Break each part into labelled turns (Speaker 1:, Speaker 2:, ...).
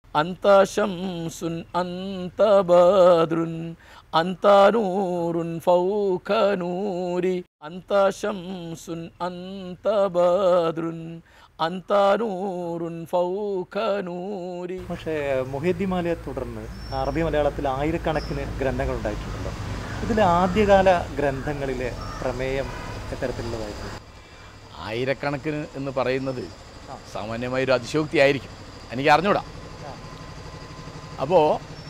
Speaker 1: അന്ത ശംസുൻ അന്ത ബദ്രുൻ അന്ത നൂറുൻ ഫൗക നൂരി അന്ത ശംസുൻ അന്ത ബദ്രുൻ അന്ത നൂറുൻ ഫൗക നൂരി
Speaker 2: പക്ഷേ മൊഹിദ്ദിമാലയെ തുടർന്ന് അറബി മലയാളത്തിൽ ആയിരക്കണക്കിന് ഗ്രന്ഥങ്ങൾ ഉണ്ടായിട്ടുണ്ടല്ലോ ഇതിലെ ആദ്യകാല ഗ്രന്ഥങ്ങളിലെ പ്രമേയം എത്തരത്തിലുള്ളതായിരുന്നു
Speaker 1: ആയിരക്കണക്കിന് എന്ന് പറയുന്നത് സാമാന്യമായ ഒരു അതിശയോക്തിയായിരിക്കും എനിക്ക് അറിഞ്ഞൂടാ അപ്പോൾ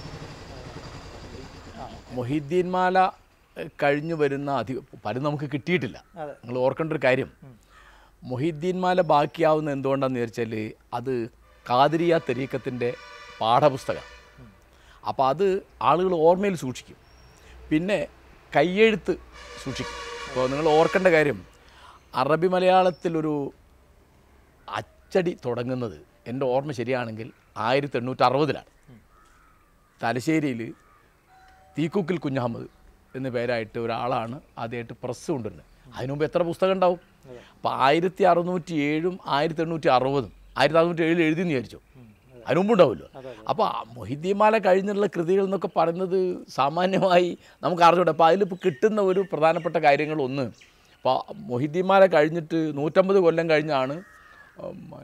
Speaker 1: മൊഹിദ്ദീൻ മാല എഹ്, കഴിഞ്ഞു വരുന്ന അധികം പലരും നമുക്ക് കിട്ടിയിട്ടില്ല
Speaker 2: അതെ.
Speaker 1: നിങ്ങൾ ഓർക്കേണ്ട ഒരു കാര്യം മൊഹിദ്ദീൻ മാല ബാക്കിയാവുന്ന എന്തുകൊണ്ടാന്ന് വിചാരിച്ചാൽ അത് കാതിരിയ തെരീക്കത്തിൻ്റെ പാഠപുസ്തകം അപ്പോൾ അത് ആളുകൾ ഓർമ്മയിൽ സൂക്ഷിക്കും പിന്നെ കയ്യെഴുത്ത് സൂക്ഷിക്കും ഇപ്പോൾ നിങ്ങൾ ഓർക്കേണ്ട കാര്യം അറബി മലയാളത്തിലൊരു അച്ചടി തുടങ്ങുന്നത് എൻ്റെ ഓർമ്മ ശരിയാണെങ്കിൽ ആയിരത്തി എണ്ണൂറ്റി അറുപതിലാണ് തലശ്ശേരിയിൽ തീക്കുക്കിൽ കുഞ്ഞഹമ്മദ് എന്ന പേരായിട്ട് ഒരാളാണ് ആദ്യമായിട്ട് പ്രസ് കൊണ്ടുവരുന്നത് അതിനു മുമ്പ് എത്ര പുസ്തകം ഉണ്ടാവും അപ്പോൾ ആയിരത്തി അറുന്നൂറ്റി ഏഴും ആയിരത്തി എണ്ണൂറ്റി അറുപതും ആയിരത്തി അറുന്നൂറ്റി ഏഴിൽ എഴുതി എന്ന് വിചാരിച്ചു അതിനു മുമ്പ് ഉണ്ടാവുമല്ലോ അപ്പോൾ മൊഹിദ്ദീമാല കഴിഞ്ഞുള്ള കൃതികൾ എന്നൊക്കെ പറയുന്നത് സാമാന്യമായി നമുക്ക് അറിഞ്ഞൂടെ അപ്പോൾ അതിലിപ്പോൾ കിട്ടുന്ന ഒരു പ്രധാനപ്പെട്ട കാര്യങ്ങളൊന്ന് അപ്പോൾ മൊഹിദ്ദീമാല കഴിഞ്ഞിട്ട് നൂറ്റമ്പത് കൊല്ലം കഴിഞ്ഞാണ് ഉം, ആ,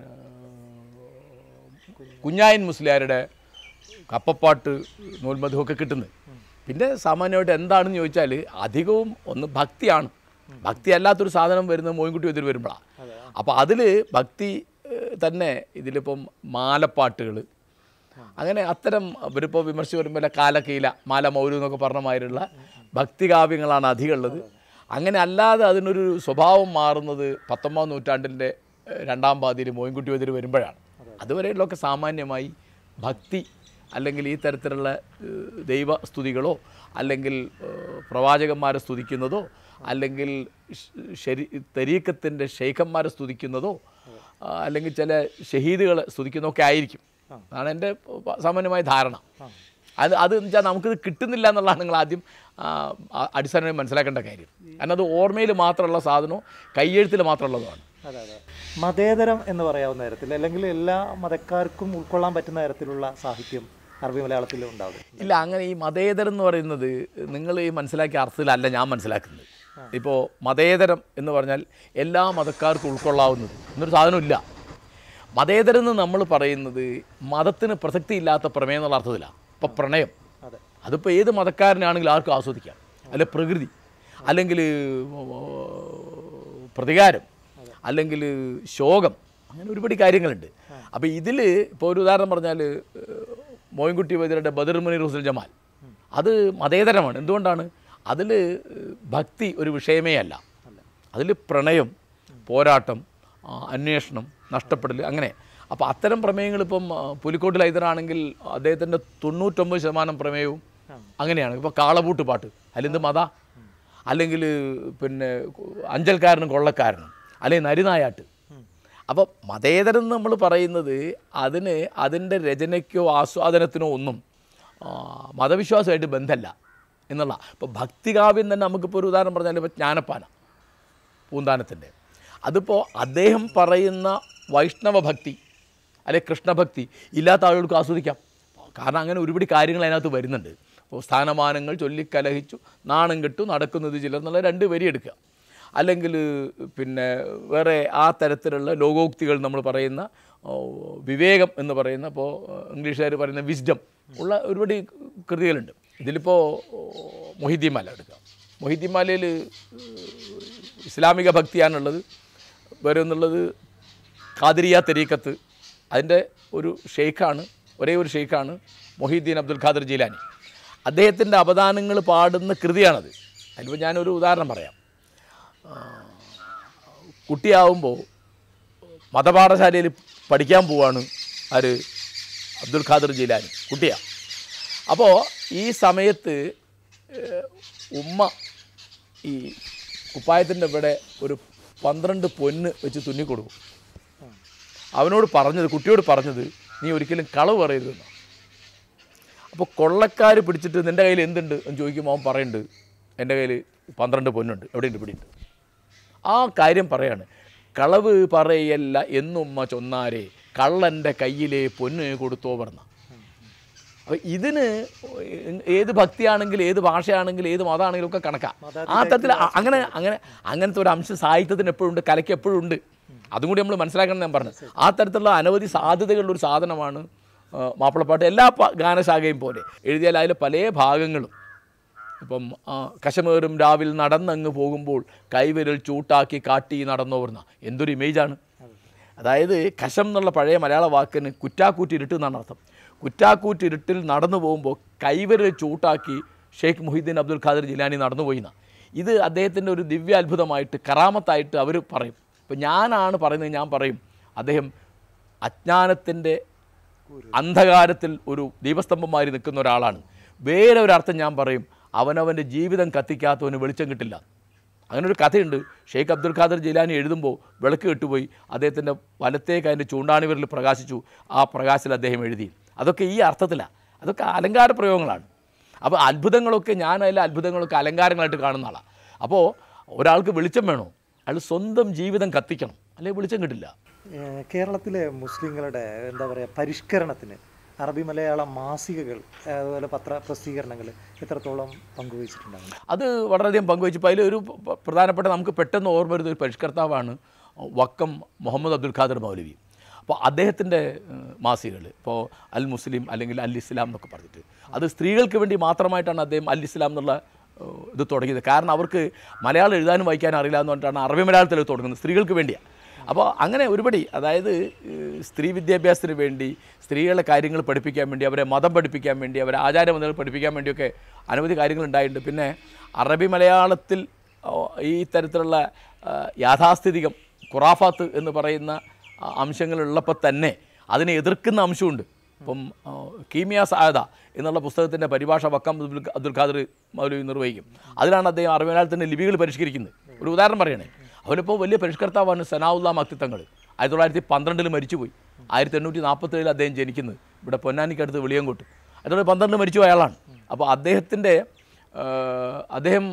Speaker 1: കുഞ്ഞായൻ മുസ്ലിയാരുടെ കപ്പപ്പാട്ട് നൂൽമധുവൊക്കെ കിട്ടുന്നത് പിന്നെ സാമാന്യമായിട്ട് എന്താണെന്ന് ചോദിച്ചാൽ അധികവും ഒന്ന് ഭക്തിയാണ് ഭക്തി അല്ലാത്തൊരു സാധനം വരുന്നത് മോയിൻകുട്ടി എതിർ വരുമ്പോഴാണ് അപ്പോൾ അതിൽ ഭക്തി ഏഹ്, തന്നെ ഇതിലിപ്പം മാലപ്പാട്ടുകൾ അങ്ങനെ അത്തരം ഇവരിപ്പോൾ വിമർശിച്ച് വരുമ്പോൾ കാലക്കീല മാല മൗലു എന്നൊക്കെ പറഞ്ഞ മാതിരിയുള്ള ഭക്തികാവ്യങ്ങളാണ് അധികം ഉള്ളത് അങ്ങനെ അല്ലാതെ അതിനൊരു സ്വഭാവം മാറുന്നത് പത്തൊമ്പതാം നൂറ്റാണ്ടിൻ്റെ ഏഹ്, രണ്ടാം പാതിയിൽ മോയിൻകുട്ടി എതിർ വരുമ്പോഴാണ് അതുവരെയുള്ളതൊക്കെ സാമാന്യമായി ഭക്തി അല്ലെങ്കിൽ ഈ തരത്തിലുള്ള ഏഹ്, ദൈവസ്തുതികളോ അല്ലെങ്കിൽ ഏഹ്, പ്രവാചകന്മാരെ സ്തുതിക്കുന്നതോ അല്ലെങ്കിൽ ഷ്- ശരി തെരീക്കത്തിൻ്റെ ഷെയ്ഖന്മാരെ സ്തുതിക്കുന്നതോ ആ, അല്ലെങ്കിൽ ചില ഷഹീദുകളെ സ്തുതിക്കുന്നതൊക്കെ ആയിരിക്കും അതാണ് എൻ്റെ പ- സാമാന്യമായ ധാരണ അത് അത് വെച്ചാൽ നമുക്കിത് കിട്ടുന്നില്ല എന്നുള്ളതാണ് നിങ്ങൾ ആദ്യം ആ, ആ- അടിസ്ഥാനമായി മനസ്സിലാക്കേണ്ട കാര്യം കാരണം അത് ഓർമ്മയിൽ മാത്രമുള്ള സാധനവും കയ്യെഴുത്തിൽ മാത്രമുള്ളതുമാണ്
Speaker 2: അതെ അതെ മതേതരം എന്ന് പറയാവുന്ന തരത്തിൽ അല്ലെങ്കിൽ എല്ലാ മതക്കാർക്കും ഉൾക്കൊള്ളാൻ പറ്റുന്ന തരത്തിലുള്ള സാഹിത്യം അറബി മലയാളത്തിൽ ഉണ്ടാവും
Speaker 1: ഇല്ല അങ്ങനെ ഈ മതേതരം എന്ന് പറയുന്നത് നിങ്ങൾ ഈ മനസ്സിലാക്കിയ അർത്ഥത്തിലല്ല ഞാൻ മനസ്സിലാക്കുന്നത് ഇപ്പോൾ മതേതരം എന്ന് പറഞ്ഞാൽ എല്ലാ മതക്കാർക്കും ഉൾക്കൊള്ളാവുന്നത് എന്നൊരു സാധനമില്ല മതേതരം എന്ന് നമ്മൾ പറയുന്നത് മതത്തിന് പ്രസക്തി ഇല്ലാത്ത പ്രമേയം എന്നുള്ള അർത്ഥത്തിലാണ് ഇപ്പോൾ പ്രണയം
Speaker 2: അതെ
Speaker 1: അതിപ്പോൾ ഏത് മതക്കാരനാണെങ്കിലും ആർക്കും ആസ്വദിക്കാം അല്ലെ പ്രകൃതി അല്ലെങ്കിൽ പ്രതികാരം അല്ലെങ്കിൽ ശോകം അങ്ങനെ ഒരുപാട് കാര്യങ്ങളുണ്ട് അപ്പോൾ ഇതിൽ ഇപ്പോൾ ഒരു ഉദാഹരണം പറഞ്ഞാൽ മോയിൻകുട്ടി വൈദ്യരുടെ ബദർ മുനീർ ഹുസൈൻ ജമാൽ അത് മതേതരമാണ് എന്തുകൊണ്ടാണ് അതിൽ ഭക്തി ഒരു വിഷയമേ അല്ല അതിൽ പ്രണയം പോരാട്ടം ആ, അന്വേഷണം നഷ്ടപ്പെടൽ അങ്ങനെ അപ്പോൾ അത്തരം പ്രമേയങ്ങൾ ഇപ്പം ആ, പുലിക്കോട്ടിൽ ഹൈദരാണെങ്കിൽ അദ്ദേഹത്തിൻ്റെ തൊണ്ണൂറ്റൊമ്പത് ശതമാനം പ്രമേയവും അങ്ങനെയാണ് ഇപ്പോൾ കാളപൂട്ട് പാട്ട് അതിലെന്ത് മത അല്ലെങ്കിൽ പിന്നെ അഞ്ചൽക്കാരനും കൊള്ളക്കാരനും അല്ലെങ്കിൽ നരിനായാട്ട് അപ്പോൾ മതേതരം എന്ന് നമ്മൾ പറയുന്നത് അതിന് അതിൻ്റെ രചനയ്ക്കോ ആസ്വാദനത്തിനോ ഒന്നും ആ, മതവിശ്വാസമായിട്ട് ബന്ധമല്ല എന്നുള്ള ഇപ്പോൾ ഭക്തികാവ്യം തന്നെ നമുക്കിപ്പോൾ ഒരു ഉദാഹരണം പറഞ്ഞാൽ ഇപ്പോൾ ജ്ഞാനപ്പാന പൂന്താനത്തിൻ്റെ അതിപ്പോൾ അദ്ദേഹം പറയുന്ന വൈഷ്ണവ ഭക്തി അല്ലെ കൃഷ്ണഭക്തി ഇല്ലാത്ത ആളുകൾക്ക് ആസ്വദിക്കാം കാരണം അങ്ങനെ ഒരുപാട് കാര്യങ്ങൾ അതിനകത്ത് വരുന്നുണ്ട് ഇപ്പോൾ സ്ഥാനമാനങ്ങൾ ചൊല്ലിക്കലഹിച്ചു നാണം കെട്ടു നടക്കുന്നത് ചിലർ എന്നുള്ള രണ്ട് വരി എടുക്കുക അല്ലെങ്കിൽ പിന്നെ വേറെ ആ തരത്തിലുള്ള ലോകോക്തികൾ നമ്മൾ പറയുന്ന ഓ, വിവേകം എന്ന് പറയുന്ന ഇപ്പോൾ ഇംഗ്ലീഷുകാർ പറയുന്ന വിസ്ഡം ഉള്ള ഒരുപാട് കൃതികളുണ്ട് ഇതിലിപ്പോൾ മൊഹിദ്ദീമാല എടുക്കാം മൊഹിദ്ദീമാലയിൽ ഇസ്ലാമിക ഭക്തിയാണുള്ളത് വേറെ ഒന്നുള്ളത് ഖാദിരിയ തെരീക്കത്ത് അതിൻ്റെ ഒരു ഷെയ്ഖാണ് ഒരേ ഒരു ഷെയ്ഖാണ് മൊഹീദ്ദീൻ അബ്ദുൽ ഖാദർ ജീലാനി അദ്ദേഹത്തിൻ്റെ അവദാനങ്ങൾ പാടുന്ന കൃതിയാണത് അതിലിപ്പോൾ ഞാനൊരു ഉദാഹരണം പറയാം ആ, കുട്ടിയാവുമ്പോൾ മതപാഠശാലയിൽ പഠിക്കാൻ പോവാണ് ആര് അബ്ദുൽ ഖാദർ ജീലാനി കുട്ടിയാണ് അപ്പോൾ ഈ സമയത്ത് ഏഹ്, ഉമ്മ ഈ കുപ്പായത്തിൻ്റെ ഇവിടെ ഒരു പന്ത്രണ്ട് പൊന്ന് വെച്ച് തുന്നിക്കൊടുക്കും അവനോട് പറഞ്ഞത് കുട്ടിയോട് പറഞ്ഞത് നീ ഒരിക്കലും കളവ് പറയരുതെന്ന് അപ്പോൾ കൊള്ളക്കാർ പിടിച്ചിട്ട് നിൻ്റെ കയ്യിൽ എന്തുണ്ട് എന്ന് ചോദിക്കുമ്പോൾ അവൻ പറയുന്നുണ്ട് എൻ്റെ കയ്യിൽ പന്ത്രണ്ട് പൊന്നുണ്ട് എവിടെയുണ്ട് പിടിയുണ്ട് ആ കാര്യം പറയാണ് കളവ് പറയല്ല എന്നുമ്മ ചൊന്നാരെ കള്ളൻ്റെ കയ്യിലെ പൊന്ന് കൊടുത്തോ പറഞ്ഞ അപ്പോൾ ഇതിന് ഏത് ഭക്തിയാണെങ്കിലും ഏത് ഭാഷയാണെങ്കിലും ഏത് മതമാണെങ്കിലും ഒക്കെ കണക്കാം ആ തരത്തിൽ അ- അങ്ങനെ അങ്ങനെ അങ്ങനത്തെ ഒരു അംശം സാഹിത്യത്തിന് എപ്പോഴും ഉണ്ട് കലയ്ക്ക് എപ്പോഴും ഉണ്ട് അതും കൂടി നമ്മൾ മനസ്സിലാക്കണം എന്ന് ഞാൻ പറഞ്ഞത് ആ തരത്തിലുള്ള അനവധി സാധ്യതകളുള്ള ഒരു സാധനമാണ് ആ, മാപ്പിളപ്പാട്ട് എല്ലാ പ- ഗാനശാഖയും പോലെ എഴുതിയാൽ അതിൽ പല ഭാഗങ്ങളും ഇപ്പം ആ, കശമേറും രാവിൽ നടന്നങ്ങ് പോകുമ്പോൾ കൈവിരൽ ചൂട്ടാക്കി കാട്ടി നടന്നോർന്ന എന്തൊരു ഇമേജാണ് അതായത് കശം എന്നുള്ള പഴയ മലയാള വാക്കിന് കുറ്റാക്കൂറ്റിരുട്ട് എന്നാണ് അർത്ഥം കുറ്റാക്കൂറ്റിരുട്ടിൽ നടന്നു പോകുമ്പോൾ കൈവിരൽ ചൂട്ടാക്കി ഷെയ്ഖ് മുഹിദ്ദീൻ അബ്ദുൽ ഖാദർ ജിലാനി നടന്നുപോയിന്ന ഇത് അദ്ദേഹത്തിൻ്റെ ഒരു ദിവ്യ അത്ഭുതമായിട്ട് കറാമത്തായിട്ട് അവർ പറയും ഇപ്പം ഞാനാണ് പറയുന്നത് ഞാൻ പറയും അദ്ദേഹം അജ്ഞാനത്തിൻ്റെ അന്ധകാരത്തിൽ ഒരു ദീപസ്തംഭമായി നിൽക്കുന്ന ഒരാളാണ് വേറെ ഒരർത്ഥം ഞാൻ പറയും അവനവൻ്റെ ജീവിതം കത്തിക്കാത്തവന് വെളിച്ചം കിട്ടില്ല അങ്ങനെ ഒരു കഥയുണ്ട് ഷെയ്ഖ് അബ്ദുൽ ഖാദർ ജിലാനി എഴുതുമ്പോൾ വിളക്ക് കെട്ടുപോയി അദ്ദേഹത്തിൻ്റെ വലത്തേക്ക് അതിൻ്റെ ചൂണ്ടാണിവരിൽ പ്രകാശിച്ചു ആ പ്രകാശത്തിൽ അദ്ദേഹം എഴുതി അതൊക്കെ ഈ അർത്ഥത്തിലാണ് അതൊക്കെ അലങ്കാര പ്രയോഗങ്ങളാണ് അപ്പോൾ അത്ഭുതങ്ങളൊക്കെ ഞാൻ അതിലെ അത്ഭുതങ്ങളൊക്കെ അലങ്കാരങ്ങളായിട്ട് കാണുന്ന ആളാണ് അപ്പോൾ ഒരാൾക്ക് വെളിച്ചം വേണോ അയാൾ സ്വന്തം ജീവിതം കത്തിക്കണം അല്ലെങ്കിൽ വെളിച്ചം കിട്ടില്ല
Speaker 2: ഏഹ് കേരളത്തിലെ മുസ്ലിങ്ങളുടെ എന്താ പറയുക പരിഷ്കരണത്തിന് അറബി മലയാളം മാസികകൾ ഏഹ് അതുപോലെ പത്ര പ്രസിദ്ധീകരണങ്ങൾ എത്രത്തോളം പങ്കുവഹിച്ചിട്ടുണ്ടാകും
Speaker 1: അത് വളരെയധികം പങ്കുവച്ചപ്പോൾ അതിൽ ഒരു പ- പ്രധാനപ്പെട്ട നമുക്ക് പെട്ടെന്ന് ഓർമ്മ വരുന്ന ഒരു പരിഷ്കർത്താവാണ് വക്കം മുഹമ്മദ് അബ്ദുൽ ഖാദർ മൗലവി അപ്പോൾ അദ്ദേഹത്തിൻ്റെ മാസികകൾ ഇപ്പോൾ അൽ മുസ്ലിം അല്ലെങ്കിൽ അൽ ഇസ്ലാം എന്നൊക്കെ പറഞ്ഞിട്ട് അത് സ്ത്രീകൾക്ക് വേണ്ടി മാത്രമായിട്ടാണ് അദ്ദേഹം അൽ ഇസ്ലാം എന്നുള്ള ഏഹ്, ഇത് തുടങ്ങിയത് കാരണം അവർക്ക് മലയാളം എഴുതാനും വായിക്കാനും അറിയില്ല എന്ന് പറഞ്ഞിട്ടാണ് അറബി മലയാളത്തിൽ ഇത് തുടങ്ങുന്നത് സ്ത്രീകൾക്ക് വേണ്ടിയാണ് അപ്പോൾ അങ്ങനെ ഒരുപടി അതായത് ഏഹ്, സ്ത്രീ വിദ്യാഭ്യാസത്തിന് വേണ്ടി സ്ത്രീകളെ കാര്യങ്ങൾ പഠിപ്പിക്കാൻ വേണ്ടി അവരെ മതം പഠിപ്പിക്കാൻ വേണ്ടി അവരെ ആചാരമതങ്ങൾ പഠിപ്പിക്കാൻ വേണ്ടിയൊക്കെ അനവധി കാര്യങ്ങൾ ഉണ്ടായിട്ടുണ്ട് പിന്നെ അറബി മലയാളത്തിൽ ഓ, ഈ തരത്തിലുള്ള ആ, യാഥാസ്ഥിതികം ഖുറാഫാത്ത് എന്ന് പറയുന്ന ആ, അംശങ്ങളുള്ളപ്പോൾ തന്നെ അതിനെ എതിർക്കുന്ന അംശമുണ്ട് ഇപ്പം ആ, കീമിയ സായത എന്നുള്ള പുസ്തകത്തിൻ്റെ പരിഭാഷ വക്കം അബ്ദുൽ അബ്ദുൽ ഖാദർ മൗലവി നിർവഹിക്കും അതിലാണ് അദ്ദേഹം അറബി മലയാളത്തിൻ്റെ ലിപികൾ പരിഷ്കരിക്കുന്നത് ഒരു ഉദാഹരണം പറയണേ അവരിപ്പോൾ വലിയ പരിഷ്കർത്താവാണ് സനാവുല്ല മക്തിത്തങ്ങൾ ആയിരത്തി തൊള്ളായിരത്തി പന്ത്രണ്ടിൽ മരിച്ചുപോയി ആയിരത്തി എണ്ണൂറ്റി നാൽപ്പത്തേഴിൽ അദ്ദേഹം ജനിക്കുന്നത് ഇവിടെ പൊന്നാനിക്കടുത്ത് വെളിയങ്കോട്ട് ആയിരത്തി തൊള്ളായിരത്തി പന്ത്രണ്ടിൽ മരിച്ചു പോയ അയാളാണ് അപ്പോൾ അദ്ദേഹത്തിൻ്റെ ആഹ് അദ്ദേഹം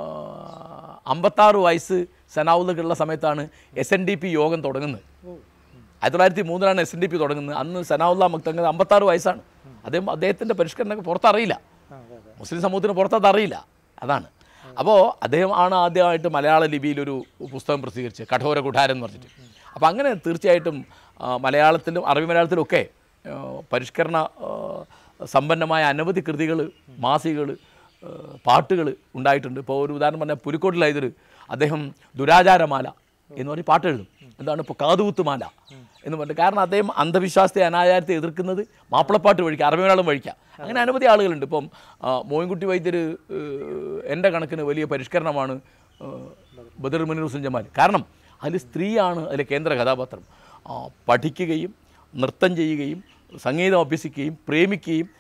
Speaker 1: ആഹ് അമ്പത്താറ് വയസ്സ് സനാവുള്ളക്കുള്ള സമയത്താണ് എസ് എൻ ഡി പി യോഗം തുടങ്ങുന്നത് ആയിരത്തി തൊള്ളായിരത്തി മൂന്നിലാണ് എസ് എൻ ഡി പി തുടങ്ങുന്നത് അന്ന് സനാവുല്ല മക്തങ്ങൾ അമ്പത്താറ് വയസ്സാണ് അദ്ദേഹം അദ്ദേഹത്തിൻ്റെ പരിഷ്കരണമൊക്കെ പുറത്തറിയില്ല
Speaker 2: ആ അതെ അതെ
Speaker 1: മുസ്ലിം സമൂഹത്തിന് പുറത്തത് അറിയില്ല അതാണ് അപ്പോൾ അദ്ദേഹം ആണ് ആദ്യമായിട്ട് മലയാള ലിപിയിലൊരു പുസ്തകം പ്രസിദ്ധീകരിച്ചത് കഠോര കുഠാരം എന്ന് പറഞ്ഞിട്ട് അപ്പോൾ അങ്ങനെ തീർച്ചയായിട്ടും ആ, മലയാളത്തിലും അറബി മലയാളത്തിലും ഒക്കെ ആ, പരിഷ്കരണ ആ, സമ്പന്നമായ അനവധി കൃതികൾ മാസികകൾ പാട്ടുകൾ ഉണ്ടായിട്ടുണ്ട് ഇപ്പോൾ ഒരു ഉദാഹരണം പറഞ്ഞാൽ പുലിക്കോട്ടിലായതിൽ അദ്ദേഹം ദുരാചാരമാല എന്ന് പറഞ്ഞ് പാട്ട് എഴുതും എന്താണ് ഇപ്പോൾ കാതുകുത്തുമാല എന്ന് പറഞ്ഞിട്ട് കാരണം അദ്ദേഹം അന്ധവിശ്വാസത്തെ അനാചാരത്തെ എതിർക്കുന്നത് മാപ്പിളപ്പാട്ട് വഴിക്കുക അറബി മലയാളം വഴിക്കുക അങ്ങനെ അനവധി ആളുകളുണ്ട് ഇപ്പം ആ, മോയിൻകുട്ടി വൈദ്യർ എൻ്റെ കണക്കിന് വലിയ പരിഷ്കരണമാണ് ആ, ബദർ മുനീർ ഹുസൈൻ ജമാൽ കാരണം അതിൽ സ്ത്രീയാണ് അതിലെ കേന്ദ്ര കഥാപാത്രം ആ, പഠിക്കുകയും നൃത്തം ചെയ്യുകയും സംഗീതം അഭ്യസിക്കുകയും പ്രേമിക്കുകയും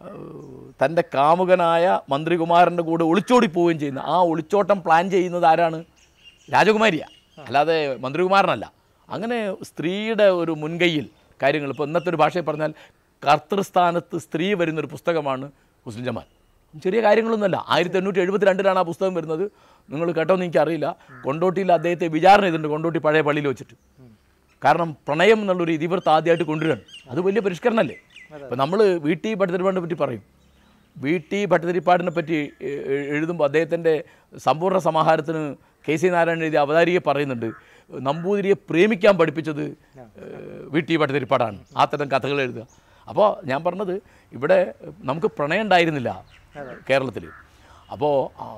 Speaker 1: തൻ്റെ കാമുകനായ മന്ത്രികുമാരൻ്റെ കൂടെ ഒളിച്ചോടി പോവുകയും ചെയ്യുന്ന ആ ഒളിച്ചോട്ടം പ്ലാൻ ചെയ്യുന്നത് ആരാണ് രാജകുമാരിയാണ് അല്ലാതെ മന്ത്രികുമാരനല്ല അങ്ങനെ സ്ത്രീയുടെ ഒരു മുൻകൈയിൽ കാര്യങ്ങൾ ഇപ്പോൾ ഇന്നത്തെ ഒരു ഭാഷയിൽ പറഞ്ഞാൽ കർത്തൃസ്ഥാനത്ത് സ്ത്രീ വരുന്നൊരു പുസ്തകമാണ് ഹുസ്ലിൻ ജമാൽ ചെറിയ കാര്യങ്ങളൊന്നുമല്ല ആയിരത്തി എണ്ണൂറ്റി എഴുപത്തി രണ്ടിലാണ് ആ പുസ്തകം വരുന്നത് നിങ്ങൾ കേട്ടോന്ന് എനിക്കറിയില്ല കൊണ്ടോട്ടിയിൽ അദ്ദേഹത്തെ വിചാരണ ചെയ്തിട്ടുണ്ട് കൊണ്ടോട്ടി പഴയ പള്ളിയിൽ വെച്ചിട്ട് കാരണം പ്രണയം എന്നുള്ളൊരു ഇതിവൃത്ത് ആദ്യമായിട്ട് കൊണ്ടുവരികയാണ് അത് വലിയ പരിഷ്കരണമല്ലേ ഇപ്പം നമ്മൾ വീട്ടി ഭട്ടതിരിപ്പാടിനെ പറ്റി പറയും വീട്ടി ഭട്ടതിരിപ്പാടിനെ പറ്റി എ- എ- എഴുതുമ്പോൾ അദ്ദേഹത്തിൻ്റെ സമ്പൂർണ്ണ സമാഹാരത്തിന് കെ സി നാരായണൻ എഴുതിയ അവതാരികയെ പറയുന്നുണ്ട് നമ്പൂതിരിയെ പ്രേമിക്കാൻ പഠിപ്പിച്ചത് ഏഹ്, വീട്ടി ഭട്ടതിരിപ്പാടാണ് ആ തരം കഥകൾ എഴുതുക അപ്പോൾ ഞാൻ പറഞ്ഞത് ഇവിടെ നമുക്ക് പ്രണയം ഉണ്ടായിരുന്നില്ല കേരളത്തിൽ അപ്പോൾ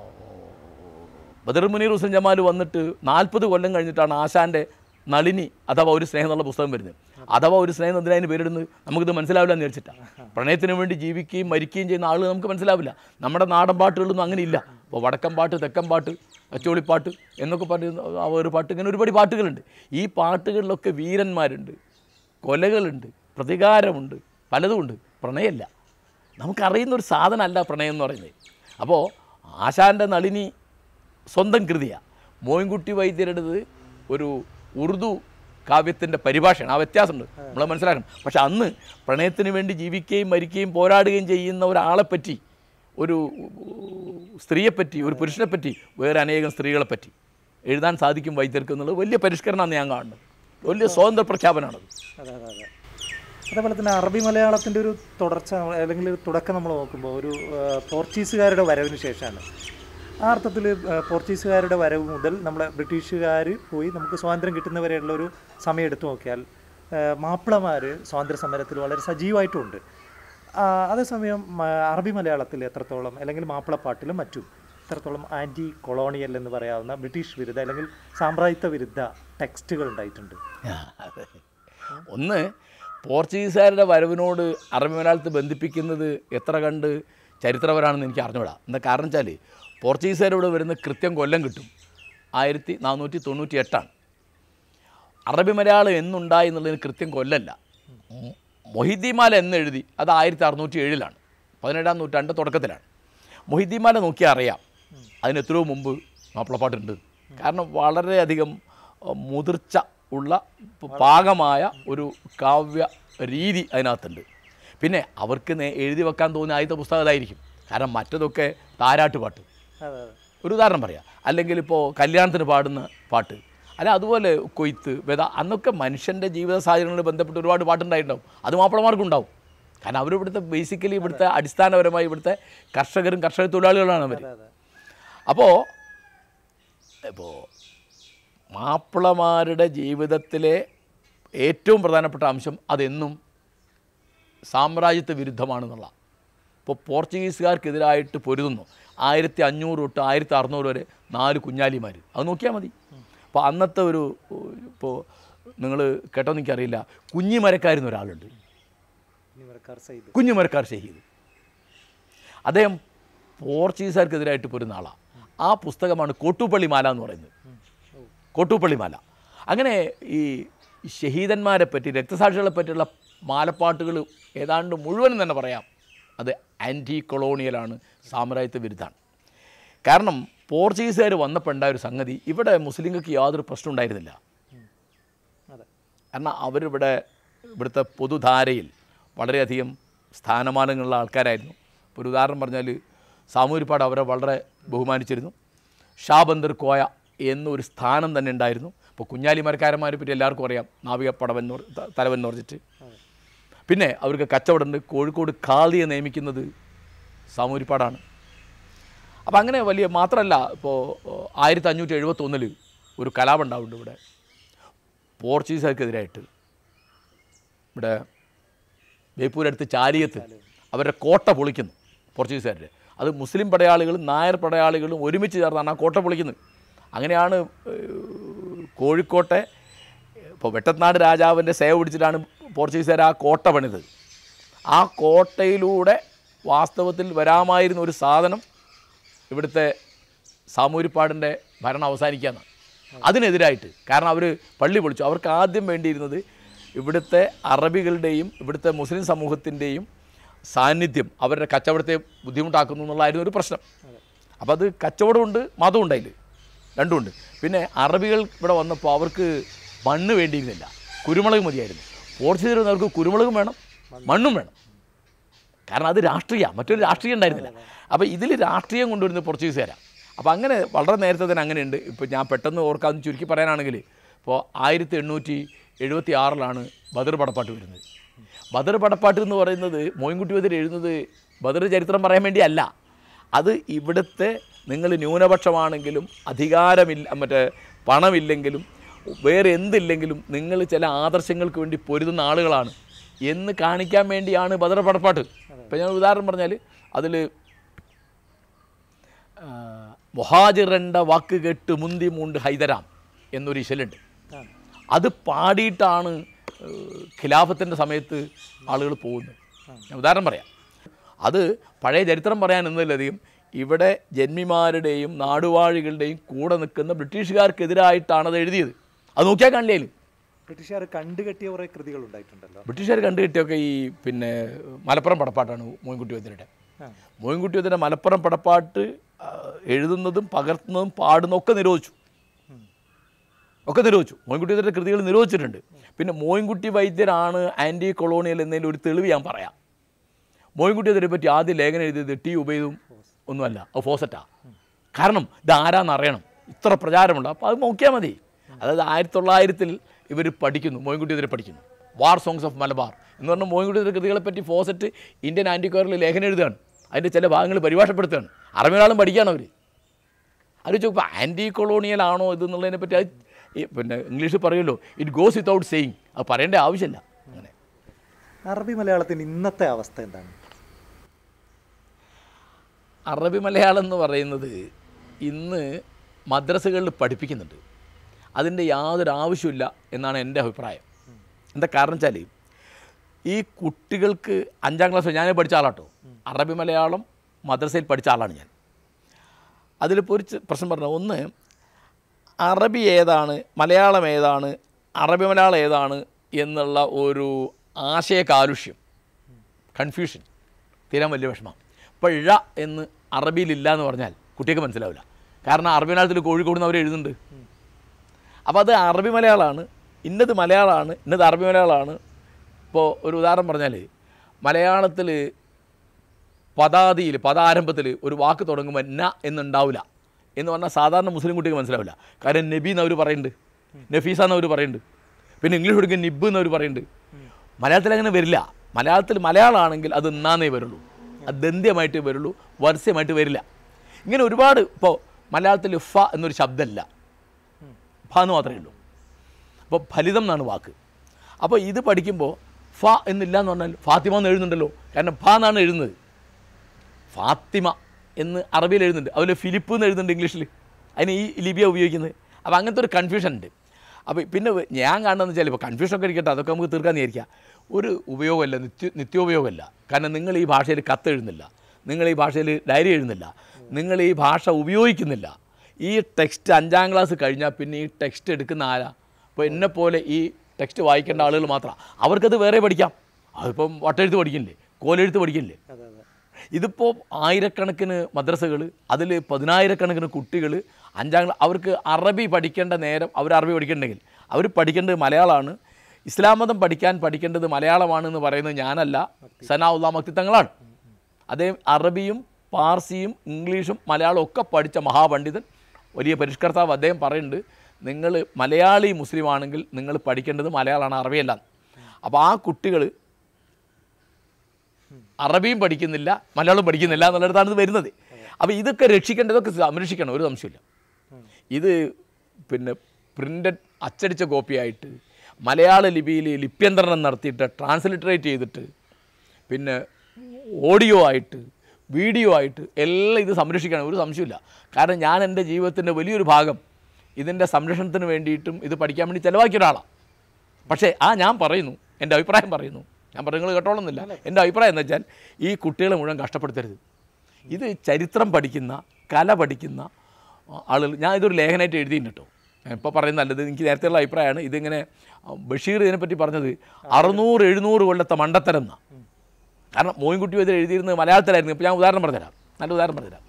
Speaker 1: ബദർ മുനീർ ഹുസൈൻ ജമാൽ വന്നിട്ട് നാൽപ്പത് കൊല്ലം കഴിഞ്ഞിട്ടാണ് ആശാൻ്റെ നളിനി അഥവാ ഒരു സ്നേഹം എന്നുള്ള പുസ്തകം വരുന്നത് അഥവാ ഒരു സ്നേഹം എന്തിനതിന് പേരിടുന്നത് നമുക്കിത് മനസ്സിലാവില്ല എന്ന് വിചാരിച്ചിട്ടാണ് പ്രണയത്തിന് വേണ്ടി ജീവിക്കുകയും മരിക്കുകയും ചെയ്യുന്ന ആളുകൾ നമുക്ക് മനസ്സിലാവില്ല നമ്മുടെ നാടൻ പാട്ടുകളൊന്നും അങ്ങനെ ഇല്ല ഇപ്പോൾ വടക്കൻ പാട്ട് തെക്കൻ പാട്ട് അച്ചോളിപ്പാട്ട് എന്നൊക്കെ പറഞ്ഞ് ആ ഒരു പാട്ട് ഇങ്ങനെ ഒരുപാട് പാട്ടുകളുണ്ട് ഈ പാട്ടുകളിലൊക്കെ വീരന്മാരുണ്ട് കൊലകളുണ്ട് പ്രതികാരമുണ്ട് പലതുമുണ്ട് പ്രണയമല്ല നമുക്കറിയുന്ന ഒരു സാധനമല്ല പ്രണയം എന്ന് പറയുന്നത് അപ്പോൾ ആശാൻ്റെ നളിനി സ്വന്തം കൃതിയാണ് മോയിൻകുട്ടി വൈദ്യരുടേത് ഒരു ഉറുദു കാവ്യത്തിൻ്റെ പരിഭാഷയാണ് ആ വ്യത്യാസമുണ്ട് നമ്മൾ മനസ്സിലാക്കണം പക്ഷെ അന്ന് പ്രണയത്തിന് വേണ്ടി ജീവിക്കുകയും മരിക്കുകയും പോരാടുകയും ചെയ്യുന്ന ഒരാളെപ്പറ്റി ഒരു സ്ത്രീയെപ്പറ്റി ഒരു പുരുഷനെപ്പറ്റി വേറെ അനേകം സ്ത്രീകളെപ്പറ്റി എഴുതാൻ സാധിക്കും വൈദ്യർക്ക് എന്നുള്ളത് വലിയ പരിഷ്കരണമാണ് ഞാൻ കാണുന്നത് വലിയ സ്വാതന്ത്ര്യ പ്രഖ്യാപനമാണത്
Speaker 2: അതെ അതെ അതെ അതേപോലെ തന്നെ അറബി മലയാളത്തിൻ്റെ ഒരു തുടർച്ച അല്ലെങ്കിൽ ഒരു തുടക്കം നമ്മൾ നോക്കുമ്പോൾ ഒരു ആ, പോർച്ചുഗീസുകാരുടെ വരവിന് ശേഷമാണ് ആ അർത്ഥത്തിൽ പോർച്ചുഗീസുകാരുടെ വരവ് മുതൽ നമ്മളെ ബ്രിട്ടീഷുകാർ പോയി നമുക്ക് സ്വാതന്ത്ര്യം കിട്ടുന്നവരെയുള്ള ഒരു സമയം എടുത്തു നോക്കിയാൽ ആ, മാപ്പിളമാർ സ്വാതന്ത്ര്യ സമരത്തിൽ വളരെ സജീവമായിട്ടുമുണ്ട് ആ, അതേസമയം മ- അറബി മലയാളത്തിൽ എത്രത്തോളം അല്ലെങ്കിൽ മാപ്പിളപ്പാട്ടിലും മറ്റും എത്രത്തോളം ആൻറ്റി കൊളോണിയൽ എന്ന് പറയാവുന്ന ബ്രിട്ടീഷ് വിരുദ്ധ അല്ലെങ്കിൽ സാമ്രാജ്യത്വ വിരുദ്ധ ടെക്സ്റ്റുകൾ ഉണ്ടായിട്ടുണ്ട്
Speaker 1: ആ, അതെ. ഒന്ന് പോർച്ചുഗീസുകാരുടെ വരവിനോട് അറബി മലയാളത്തെ ബന്ധിപ്പിക്കുന്നത് എത്ര കണ്ട് ചരിത്രപരമാണെന്ന് എനിക്ക് അറിഞ്ഞുകൂടാ എന്താ കാരണം വെച്ചാൽ പോർച്ചുഗീസുകാരോട് വരുന്ന കൃത്യം കൊല്ലം കിട്ടും ആയിരത്തി നാനൂറ്റി തൊണ്ണൂറ്റി എട്ടാണ് അറബി മലയാളം എന്നുണ്ടായി എന്നുള്ളതിന് കൃത്യം കൊല്ലല്ല മൊ- മൊഹിദ്ദീമാല എന്ന് എഴുതി അത് ആയിരത്തി അറുന്നൂറ്റി ഏഴിലാണ് പതിനേഴാം നൂറ്റാണ്ട് തുടക്കത്തിലാണ് മൊഹിദ്ദീമാല നോക്കിയാൽ അറിയാം അതിന് എത്രയോ മുമ്പ് മാപ്പിളപ്പാട്ടുണ്ട് കാരണം വളരെയധികം അഹ്, മുതിർച്ച ഉള്ള പ- പാകമായ ഒരു കാവ്യ രീതി അതിനകത്തുണ്ട് പിന്നെ അവർക്ക് നേ- എഴുതി വെക്കാൻ തോന്നിയ ആദ്യത്തെ പുസ്തകം അതായിരിക്കും കാരണം മറ്റതൊക്കെ താരാട്ട് പാട്ട്
Speaker 2: അതെ അതെ
Speaker 1: ഒരു ഉദാഹരണം പറയാം അല്ലെങ്കിൽ ഇപ്പോൾ കല്യാണത്തിന് പാടുന്ന പാട്ട് അല്ല അതുപോലെ കൊയ്ത്ത് വെത അന്നൊക്കെ മനുഷ്യൻ്റെ ജീവിത സാഹചര്യങ്ങളോട് ബന്ധപ്പെട്ട് ഒരുപാട് പാട്ടുണ്ടായിട്ടുണ്ടാവും അത് മാപ്പിളമാർക്കും ഉണ്ടാവും കാരണം അവരിവിടുത്തെ ബേസിക്കലി ഇവിടുത്തെ അടിസ്ഥാനപരമായി ഇവിടുത്തെ കർഷകരും കർഷക തൊഴിലാളികളാണ് അവർ
Speaker 2: അതെ അതെ
Speaker 1: അപ്പോൾ ഇപ്പോൾ മാപ്പിളമാരുടെ ജീവിതത്തിലെ ഏറ്റവും പ്രധാനപ്പെട്ട അംശം അതെന്നും സാമ്രാജ്യത്വ വിരുദ്ധമാണെന്നുള്ള ഇപ്പോൾ പോർച്ചുഗീസുകാർക്കെതിരായിട്ട് പൊരുതുന്നു ആയിരത്തി അഞ്ഞൂറ് തൊട്ട് ആയിരത്തി അറുന്നൂറ് വരെ നാല് കുഞ്ഞാലിമാർ അത് നോക്കിയാൽ മതി അപ്പോൾ അന്നത്തെ ഒരു ഇപ്പോൾ നിങ്ങൾ കേട്ടോ എനിക്കറിയില്ല കുഞ്ഞിമരക്കാരെന്ന് ഒരാളുണ്ട്
Speaker 2: നിവർക്കാർ സൈദ്
Speaker 1: കുഞ്ഞുമരക്കാർ ഷഹീദ് അദ്ദേഹം പോർച്ചുഗീസുകാർക്കെതിരായിട്ട് പോരുന്ന ആളാണ് ആ പുസ്തകമാണ് കോട്ടൂപ്പള്ളി മാല എന്ന് പറയുന്നത് കോട്ടൂപ്പള്ളി മാല അങ്ങനെ ഈ ഷഹീദന്മാരെ പറ്റി രക്തസാക്ഷികളെ പറ്റിയുള്ള മാലപ്പാട്ടുകൾ ഏതാണ്ട് മുഴുവനും തന്നെ പറയാം അത് ആൻറ്റി കൊളോണിയലാണ് സാമ്രാജ്യത്വ വിരുദ്ധാണ് കാരണം പോർച്ചുഗീസുകാർ വന്നപ്പോൾ ഉണ്ടായ ഒരു സംഗതി ഇവിടെ മുസ്ലിങ്ങൾക്ക് യാതൊരു പ്രശ്നം ഉണ്ടായിരുന്നില്ല
Speaker 2: അതെ
Speaker 1: കാരണം അവരിവിടെ ഇവിടുത്തെ പൊതുധാരയിൽ വളരെയധികം സ്ഥാനമാനങ്ങളുള്ള ആൾക്കാരായിരുന്നു ഇപ്പോൾ ഒരു ഉദാഹരണം പറഞ്ഞാൽ സാമൂരിപ്പാട് അവരെ വളരെ ബഹുമാനിച്ചിരുന്നു ഷാബന്ദർ കോയ എന്നൊരു സ്ഥാനം തന്നെ ഉണ്ടായിരുന്നു ഇപ്പോൾ കുഞ്ഞാലിമരക്കാരന്മാരെ പറ്റി എല്ലാവർക്കും അറിയാം നാവിക പടവൻ എന്ന് പറ- ത- തലവൻ എന്ന് പറഞ്ഞിട്ട് പിന്നെ അവർക്ക് കച്ചവടമുണ്ട് കോഴിക്കോട് ഖാദിയെ നിയമിക്കുന്നത് സാമൂരിപ്പാടാണ് അപ്പോൾ അങ്ങനെ വലിയ മാത്രമല്ല ഇപ്പോൾ ആയിരത്തി അഞ്ഞൂറ്റി എഴുപത്തൊന്നിൽ ഒരു കലാപം ഉണ്ടാവുന്നുണ്ട് ഇവിടെ പോർച്ചുഗീസുകാർക്കെതിരായിട്ട് ഇവിടെ ബേപ്പൂരടുത്ത് ചാലിയത്ത് അവരുടെ കോട്ട പൊളിക്കുന്നു പോർച്ചുഗീസുകാരുടെ അത് മുസ്ലിം പടയാളികളും നായർ പടയാളികളും ഒരുമിച്ച് ചേർന്നാണ് ആ കോട്ട പൊളിക്കുന്നത് അങ്ങനെയാണ് ഏഹ്, കോഴിക്കോട്ടെ ഇപ്പോൾ വെട്ടത്നാട് രാജാവിൻ്റെ സേവ പിടിച്ചിട്ടാണ് പോർച്ചുഗീസുകാർ ആ കോട്ട പണിത് ആ കോട്ടയിലൂടെ വാസ്തവത്തിൽ വരാമായിരുന്ന ഒരു സാധനം ഇവിടുത്തെ സാമൂരിപ്പാടിൻ്റെ ഭരണം അവസാനിക്കാന്നാണ് അതിനെതിരായിട്ട് കാരണം അവർ പള്ളി പൊളിച്ചു അവർക്ക് ആദ്യം വേണ്ടിയിരുന്നത് ഇവിടുത്തെ അറബികളുടെയും ഇവിടുത്തെ മുസ്ലിം സമൂഹത്തിൻ്റെയും സാന്നിധ്യം അവരുടെ കച്ചവടത്തെ ബുദ്ധിമുട്ടാക്കുന്നു എന്നുള്ളതായിരുന്നു ഒരു പ്രശ്നം അപ്പോൾ അത് കച്ചവടമുണ്ട് മതമുണ്ട് അതിൽ രണ്ടുമുണ്ട് പിന്നെ അറബികൾ ഇവിടെ വന്നപ്പോൾ അവർക്ക് മണ്ണ് വേണ്ടിയിരുന്നില്ല കുരുമുളക് മതിയായിരുന്നു പോർച്ചുഗീസ് അവർക്ക് കുരുമുളകും വേണം മണ്ണും വേണം കാരണം അത് രാഷ്ട്രീയ മറ്റൊരു രാഷ്ട്രീയം ഉണ്ടായിരുന്നില്ല അപ്പോൾ ഇതിൽ രാഷ്ട്രീയം കൊണ്ടുവരുന്നത് പോർച്ചുഗീസുകാരാണ് അപ്പോൾ അങ്ങനെ വളരെ നേരത്തെ തന്നെ അങ്ങനെയുണ്ട് ഇപ്പോൾ ഞാൻ പെട്ടെന്ന് ഓർക്കാമെന്ന് ചുരുക്കി പറയാനാണെങ്കിൽ ഇപ്പോൾ ആയിരത്തി എണ്ണൂറ്റി എഴുപത്തി ആറിലാണ് ബദർ പടപ്പാട്ട് വരുന്നത് ബദർ പടപ്പാട്ട് എന്ന് പറയുന്നത് മോയിൻകുട്ടി ബദർ എഴുതുന്നത് ബദർ ചരിത്രം പറയാൻ വേണ്ടിയല്ല അത് ഇവിടുത്തെ നിങ്ങൾ ന്യൂനപക്ഷമാണെങ്കിലും അധികാരമില്ല മറ്റേ പണമില്ലെങ്കിലും വേറെ എന്തില്ലെങ്കിലും നിങ്ങൾ ചില ആദർശങ്ങൾക്ക് വേണ്ടി പൊരുതുന്ന ആളുകളാണ് എന്ന് കാണിക്കാൻ വേണ്ടിയാണ് ബദർ പടപ്പാട്ട് ഇപ്പം ഞാൻ ഒരു ഉദാഹരണം പറഞ്ഞാൽ അതിൽ മൊഹാജിറൻ്റെ വാക്ക് കേട്ട് മുന്തി മൂണ്ട് ഹൈദരാം എന്നൊരു ഇശലുണ്ട്
Speaker 2: ആ
Speaker 1: അത് പാടിയിട്ടാണ് ഖിലാഫത്തിൻ്റെ സമയത്ത് ആളുകൾ പോകുന്നത് ഞാൻ ഉദാഹരണം പറയാം അത് പഴയ ചരിത്രം പറയാൻ എന്നതിലധികം ഇവിടെ ജന്മിമാരുടെയും നാടുവാഴികളുടെയും കൂടെ നിൽക്കുന്ന ബ്രിട്ടീഷുകാർക്കെതിരായിട്ടാണ് അത് എഴുതിയത് അത് നോക്കിയാൽ കാണില്ലേലും
Speaker 2: ബ്രിട്ടീഷുകാർ കണ്ടുകെട്ടിയ കുറേ കൃതികൾ ഉണ്ടായിട്ടുണ്ടല്ലോ
Speaker 1: ബ്രിട്ടീഷുകാർ കണ്ടുകിട്ടിയൊക്കെ ഈ പിന്നെ മലപ്പുറം പടപ്പാട്ടാണ് മോയിൻകുട്ടി വൈദ്യരുടെ
Speaker 2: ആ
Speaker 1: മോയിൻകുട്ടി വൈദ്യരുടെ മലപ്പുറം പടപ്പാട്ട് ആ, എഴുതുന്നതും പകർത്തുന്നതും പാടുന്നതും ഒക്കെ നിരോധിച്ചു ഒക്കെ നിരോധിച്ചു മോയിൻകുട്ടി വൈദ്യരുടെ കൃതികൾ നിരോധിച്ചിട്ടുണ്ട് പിന്നെ മോയിൻകുട്ടി വൈദ്യരാണ് ആൻറ്റി കൊളോണിയൽ എന്നതിൽ ഒരു തെളിവ് ഞാൻ പറയാം മോയിൻകുട്ടി വൈദ്യരെ പറ്റി ആദ്യം ലേഖനം എഴുതിയത് ടി ഉപേതും ഒന്നുമല്ല അത് ഫോസറ്റാ കാരണം ഇത് ആരാന്ന് അറിയണം ഇത്ര പ്രചാരമുണ്ട് അപ്പോൾ അത് നോക്കിയാൽ മതി അതായത് ആയിരത്തി തൊള്ളായിരത്തിൽ ഇവർ പഠിക്കുന്നു മോയിൻകുട്ടി വൈദ്യരെ പഠിക്കുന്നു വാർ സോങ്സ് ഓഫ് മലബാർ എന്ന് പറഞ്ഞാൽ മോയിൻകുട്ടിയുടെ കൃതികളെ പറ്റി ഫോസറ്റ് ഇന്ത്യൻ ആൻറ്റിക്വയറിൽ ലേഖനം എഴുതുകയാണ് അതിൻ്റെ ചില ഭാഗങ്ങൾ പരിഭാഷപ്പെടുത്തുകയാണ് അറബിനാളും പഠിക്കുകയാണ് അവർ അത് ചോദിപ്പോൾ ആൻറ്റി കൊളോണിയൽ ആണോ ഇത് എന്നുള്ളതിനെ പറ്റി അത് ഈ പിന്നെ ഇംഗ്ലീഷിൽ പറയുമല്ലോ ഇറ്റ് ഗോസ് വിത്തൗട്ട് സെയിങ് അത് പറയേണ്ട ആവശ്യമില്ല അങ്ങനെ
Speaker 2: അറബി മലയാളത്തിൻ്റെ ഇന്നത്തെ അവസ്ഥ എന്താണ്
Speaker 1: അറബി മലയാളം എന്ന് പറയുന്നത് ഇന്ന് മദ്രസകളിൽ പഠിപ്പിക്കുന്നുണ്ട് അതിൻ്റെ യാതൊരു ആവശ്യമില്ല എന്നാണ് എൻ്റെ അഭിപ്രായം എന്താ കാരണം വെച്ചാൽ ഈ കുട്ടികൾക്ക് അഞ്ചാം ക്ലാസ് ഞാൻ പഠിച്ച ആളാട്ടോ അറബി മലയാളം മദ്രസയിൽ പഠിച്ച ആളാണ് ഞാൻ അതിലിപ്പോൾ ഒരു ചെ- പ്രശ്നം പറഞ്ഞ ഒന്ന് അറബി ഏതാണ് മലയാളം ഏതാണ് അറബി മലയാളം ഏതാണ് എന്നുള്ള ഒരു ആശയ കാലുഷ്യം കൺഫ്യൂഷൻ തീരാൻ വലിയ വിഷമം ഇപ്പോൾ ഴ എന്ന് അറബിയിലില്ല എന്ന് പറഞ്ഞാൽ കുട്ടിക്ക് മനസ്സിലാവില്ല കാരണം അറബി മലയാളത്തിൽ കോഴിക്കോട് നിന്ന് അവർ എഴുതുന്നുണ്ട് അപ്പോൾ അത് അറബി മലയാളമാണ് ഇന്നത് മലയാളമാണ് ഇന്നത് അറബി മലയാളമാണ് ഇപ്പോൾ ഒരു ഉദാഹരണം പറഞ്ഞാൽ മലയാളത്തിൽ പദാതിയിൽ പദാരംഭത്തിൽ ഒരു വാക്ക് തുടങ്ങുമ്പോൾ ന എന്നുണ്ടാവില്ല എന്ന് പറഞ്ഞാൽ സാധാരണ മുസ്ലിം കുട്ടിക്ക് മനസ്സിലാവില്ല കാരണം നബി എന്ന് അവർ പറയുന്നുണ്ട് നഫീസ എന്ന് അവർ പറയുന്നുണ്ട് പിന്നെ ഇംഗ്ലീഷ് പഠിക്കാൻ നിബ് എന്ന് അവർ പറയുന്നുണ്ട് മലയാളത്തിൽ അങ്ങനെ വരില്ല മലയാളത്തിൽ മലയാളമാണെങ്കിൽ അത് എന്നാന്നേ വരുള്ളൂ അത് ദന്ത്യമായിട്ടേ വരുള്ളൂ വർസ്യമായിട്ട് വരില്ല ഇങ്ങനെ ഒരുപാട് ഇപ്പോൾ മലയാളത്തിൽ ഫ എന്നൊരു ശബ്ദമല്ല ഫ എന്ന് മാത്രമേ ഉള്ളൂ അപ്പോൾ ഫലിതം എന്നാണ് വാക്ക് അപ്പോൾ ഇത് പഠിക്കുമ്പോൾ ഫ എന്നില്ല എന്ന് പറഞ്ഞാൽ ഫാത്തിമ എന്ന് എഴുതുന്നുണ്ടല്ലോ കാരണം ഫ എന്നാണ് എഴുതുന്നത് ഫാത്തിമ എന്ന് അറബിയിൽ എഴുതുന്നുണ്ട് അതുപോലെ ഫിലിപ്പ് എന്ന് എഴുതുന്നുണ്ട് ഇംഗ്ലീഷിൽ അതിന് ഈ ലിപിയ ഉപയോഗിക്കുന്നത് അപ്പോൾ അങ്ങനത്തെ ഒരു കൺഫ്യൂഷൻ ഉണ്ട് അപ്പോൾ പിന്നെ വ- ഞാൻ കാണുന്നതെന്ന് വെച്ചാൽ ഇപ്പോൾ കൺഫ്യൂഷനൊക്കെ ഇരിക്കട്ടെ അതൊക്കെ നമുക്ക് തീർക്കാൻ വിചാരിക്കുക ഒരു ഉപയോഗമല്ല നിത്യ നിത്യോപയോഗമല്ല കാരണം നിങ്ങൾ ഈ ഭാഷയിൽ കത്ത് എഴുതുന്നില്ല നിങ്ങൾ ഈ ഭാഷയിൽ ഡയറി എഴുതുന്നില്ല നിങ്ങൾ ഈ ഭാഷ ഉപയോഗിക്കുന്നില്ല ഈ ടെക്സ്റ്റ് അഞ്ചാം ക്ലാസ് കഴിഞ്ഞാൽ പിന്നെ ഈ ടെക്സ്റ്റ് എടുക്കുന്ന ആരാ ഇപ്പോൾ എന്നെ പോലെ ഈ ടെക്സ്റ്റ് വായിക്കേണ്ട ആളുകൾ മാത്രമാണ് അവർക്കത് വേറെ പഠിക്കാം അതിപ്പം വട്ടെഴുത്ത് പഠിക്കില്ലേ കോലെഴുത്ത് പഠിക്കില്ലേ
Speaker 2: അതെ അതെ
Speaker 1: ഇതിപ്പോൾ ആയിരക്കണക്കിന് മദ്രസകൾ അതിൽ പതിനായിരക്കണക്കിന് കുട്ടികൾ അഞ്ചാം ക്ലാ അവർക്ക് അറബി പഠിക്കേണ്ട നേരം അവർ അറബി പഠിക്കണമെങ്കിൽ അവർ പഠിക്കേണ്ടത് മലയാളമാണ് ഇസ്ലാം മതം പഠിക്കാൻ പഠിക്കേണ്ടത് മലയാളമാണ് എന്ന് പറയുന്നത് ഞാനല്ല സനാഉല്ലാ മക്തിത്തങ്ങളാണ് അദ്ദേഹം അറബിയും പാർസിയും ഇംഗ്ലീഷും മലയാളവും ഒക്കെ പഠിച്ച മഹാപണ്ഡിതൻ വലിയ പരിഷ്കർത്താവ് അദ്ദേഹം പറയുന്നുണ്ട് നിങ്ങൾ മലയാളി മുസ്ലിം ആണെങ്കിൽ നിങ്ങൾ പഠിക്കേണ്ടത് മലയാളമാണ് അറബിയല്ല അപ്പോൾ ആ കുട്ടികൾ അറബിയും പഠിക്കുന്നില്ല മലയാളം പഠിക്കുന്നില്ല എന്നുള്ളിടത്താണ് ഇത് വരുന്നത് അപ്പോൾ ഇതൊക്കെ രക്ഷിക്കേണ്ടതൊക്കെ സംരക്ഷിക്കണം ഒരു സംശയമില്ല ഇത് പിന്നെ പ്രിൻ്റഡ് അച്ചടിച്ച കോപ്പിയായിട്ട് മലയാള ലിപിയിൽ ലിപ്യന്തരണം നടത്തിയിട്ട് ട്രാൻസ്ലിറ്ററേറ്റ് ചെയ്തിട്ട് പിന്നെ ഓഡിയോ ആയിട്ട് വീഡിയോ ആയിട്ട് എല്ലാം ഇത് സംരക്ഷിക്കണം ഒരു സംശയമില്ല കാരണം ഞാൻ എൻ്റെ ജീവിതത്തിൻ്റെ വലിയൊരു ഭാഗം ഇതിൻ്റെ സംരക്ഷണത്തിന് വേണ്ടിയിട്ടും ഇത് പഠിക്കാൻ വേണ്ടി ചിലവാക്കിയ ഒരാളാണ് പക്ഷേ ആ ഞാൻ പറയുന്നു എൻ്റെ അഭിപ്രായം പറയുന്നു ഞാൻ പറഞ്ഞു നിങ്ങൾ കേട്ടോളുന്നില്ല എൻ്റെ അഭിപ്രായം എന്ന് വെച്ചാൽ ഈ കുട്ടികളെ മുഴുവൻ കഷ്ടപ്പെടുത്തരുത് ഇത് ചരിത്രം പഠിക്കുന്ന കല പഠിക്കുന്ന ആ, ആളുകൾ ഞാൻ ഇതൊരു ലേഖനമായിട്ട് എഴുതിയിട്ടുണ്ട് കേട്ടോ ഞാൻ ഇപ്പോൾ പറയുന്നത് നല്ലത് എനിക്ക് നേരത്തെയുള്ള അഭിപ്രായമാണ് ഇതിങ്ങനെ ആ, ബഷീർ ഇതിനെപ്പറ്റി പറഞ്ഞത് അറുന്നൂറ് എഴുന്നൂറ് കൊല്ലത്തെ മണ്ടത്തരം എന്നാ കാരണം മോയിൻകുട്ടി ഇതിൽ എഴുതിയിരുന്നത് മലയാളത്തിലായിരുന്നു ഇപ്പോൾ ഞാൻ ഉദാഹരണം പറഞ്ഞുതരാം നല്ല ഉദാഹരണം പറഞ്ഞുതരാം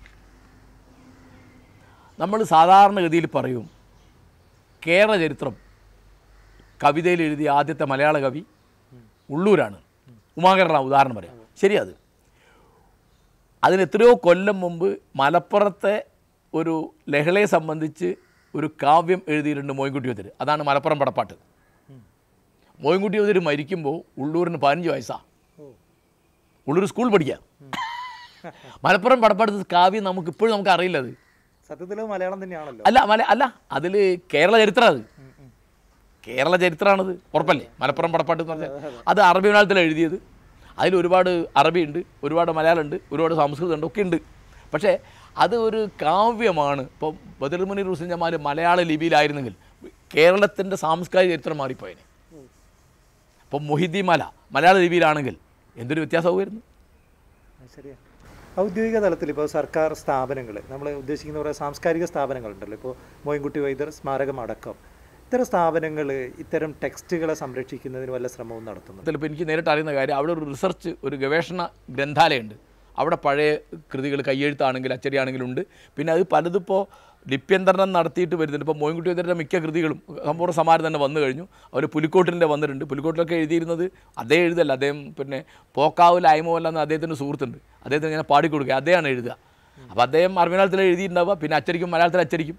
Speaker 1: നമ്മൾ സാധാരണഗതിയിൽ പറയും കേരള ചരിത്രം കവിതയിൽ എഴുതിയ ആദ്യത്തെ മലയാള കവി ഉള്ളൂരാണ് ഉമാകരണ ഉദാഹരണം പറയാം ശരി അത് അതിന് എത്രയോ കൊല്ലം മുമ്പ് മലപ്പുറത്തെ ഒരു ലഹളയെ സംബന്ധിച്ച് ഒരു കാവ്യം എഴുതിയിട്ടുണ്ട് മോയിൻകുട്ടി വതിര് അതാണ് മലപ്പുറം പടപ്പാട്ട് മോയിൻകുട്ടി വതിര് മരിക്കുമ്പോൾ ഉള്ളൂരിന് പതിനഞ്ച് വയസ്സാണ്
Speaker 2: ഓ
Speaker 1: ഉള്ളൂർ സ്കൂൾ പഠിക്കുക മലപ്പുറം പടപ്പാട്ട് കാവ്യം നമുക്ക് ഇപ്പോഴും നമുക്ക് അറിയില്ല അത്
Speaker 2: സത്യത്തിൽ മലയാളം തന്നെയാണല്ലോ
Speaker 1: അല്ല മല അല്ല അതിൽ കേരള ചരിത്രം അത് കേരള ചരിത്രമാണത് ഉറപ്പല്ലേ മലപ്പുറം പടപ്പാട്ട് എന്ന് പറഞ്ഞാൽ അത് അറബി മലയാളത്തിലാണ് എഴുതിയത് അതിൽ ഒരുപാട് അറബി ഉണ്ട് ഒരുപാട് മലയാളം ഉണ്ട് ഒരുപാട് സംസ്കൃതം ഉണ്ട് ഒക്കെ ഉണ്ട് പക്ഷേ അത് ഒരു കാവ്യമാണ് ഇപ്പോൾ ബദർമുനി റുസിൻ ജമാൽ മലയാള ലിപിയിലായിരുന്നെങ്കിൽ കേരളത്തിൻ്റെ സാംസ്കാരിക ചരിത്രം മാറിപ്പോയനെ ഇപ്പം മൊഹിദ്ദീൻ മല മലയാള ലിപിയിലാണെങ്കിൽ എന്തൊരു വ്യത്യാസമായിരുന്നു
Speaker 2: അത് ശരിയാ ഔദ്യോഗിക തലത്തിൽ ഇപ്പോൾ സർക്കാർ സ്ഥാപനങ്ങൾ നമ്മൾ ഉദ്ദേശിക്കുന്ന കുറേ സാംസ്കാരിക സ്ഥാപനങ്ങളുണ്ടല്ലോ ഇപ്പോൾ മോയിൻകുട്ടി വൈദ്യർ സ്മാരകം അടക്കം ഇത്തരം സ്ഥാപനങ്ങൾ ഇത്തരം ടെക്സ്റ്റുകളെ സംരക്ഷിക്കുന്നതിന് വല്ല ശ്രമവും നടത്തുന്നുണ്ട്
Speaker 1: ചിലപ്പോൾ എനിക്ക് നേരിട്ട് അറിയുന്ന കാര്യം അവിടെ ഒരു റിസർച്ച് ഒരു ഗവേഷണ ഗ്രന്ഥാലയമുണ്ട് അവിടെ പഴയ കൃതികൾ കയ്യെഴുത്താണെങ്കിൽ അച്ചടിയാണെങ്കിലും ഉണ്ട് പിന്നെ അത് പലതിപ്പോൾ ലിപ്യന്തരണം നടത്തിയിട്ട് വരുന്നുണ്ട് ഇപ്പോൾ മോയിൻകുട്ടി വൈദ്യരുടെ മിക്ക കൃതികളും സമ്പൂർണ്ണ സമാരം തന്നെ വന്നു കഴിഞ്ഞു അവർ പുലിക്കോട്ടിൻ്റെ വന്നിട്ടുണ്ട് പുലിക്കോട്ടിലൊക്കെ എഴുതിയിരുന്നത് അദ്ദേഹം എഴുതല്ല അദ്ദേഹം പിന്നെ പോക്കാവിൽ അയമോല്ല എന്ന് അദ്ദേഹത്തിൻ്റെ സുഹൃത്തുണ്ട് അദ്ദേഹത്തിന് ഇങ്ങനെ പാടിക്കൊടുക്കുക അദ്ദേഹമാണ് എഴുതുക അപ്പോൾ അദ്ദേഹം അറബി മലയാളത്തിൽ എഴുതിയിട്ടുണ്ടാവുക പിന്നെ അച്ചടിക്കും മലയാളത്തിൽ അച്ചടിക്കും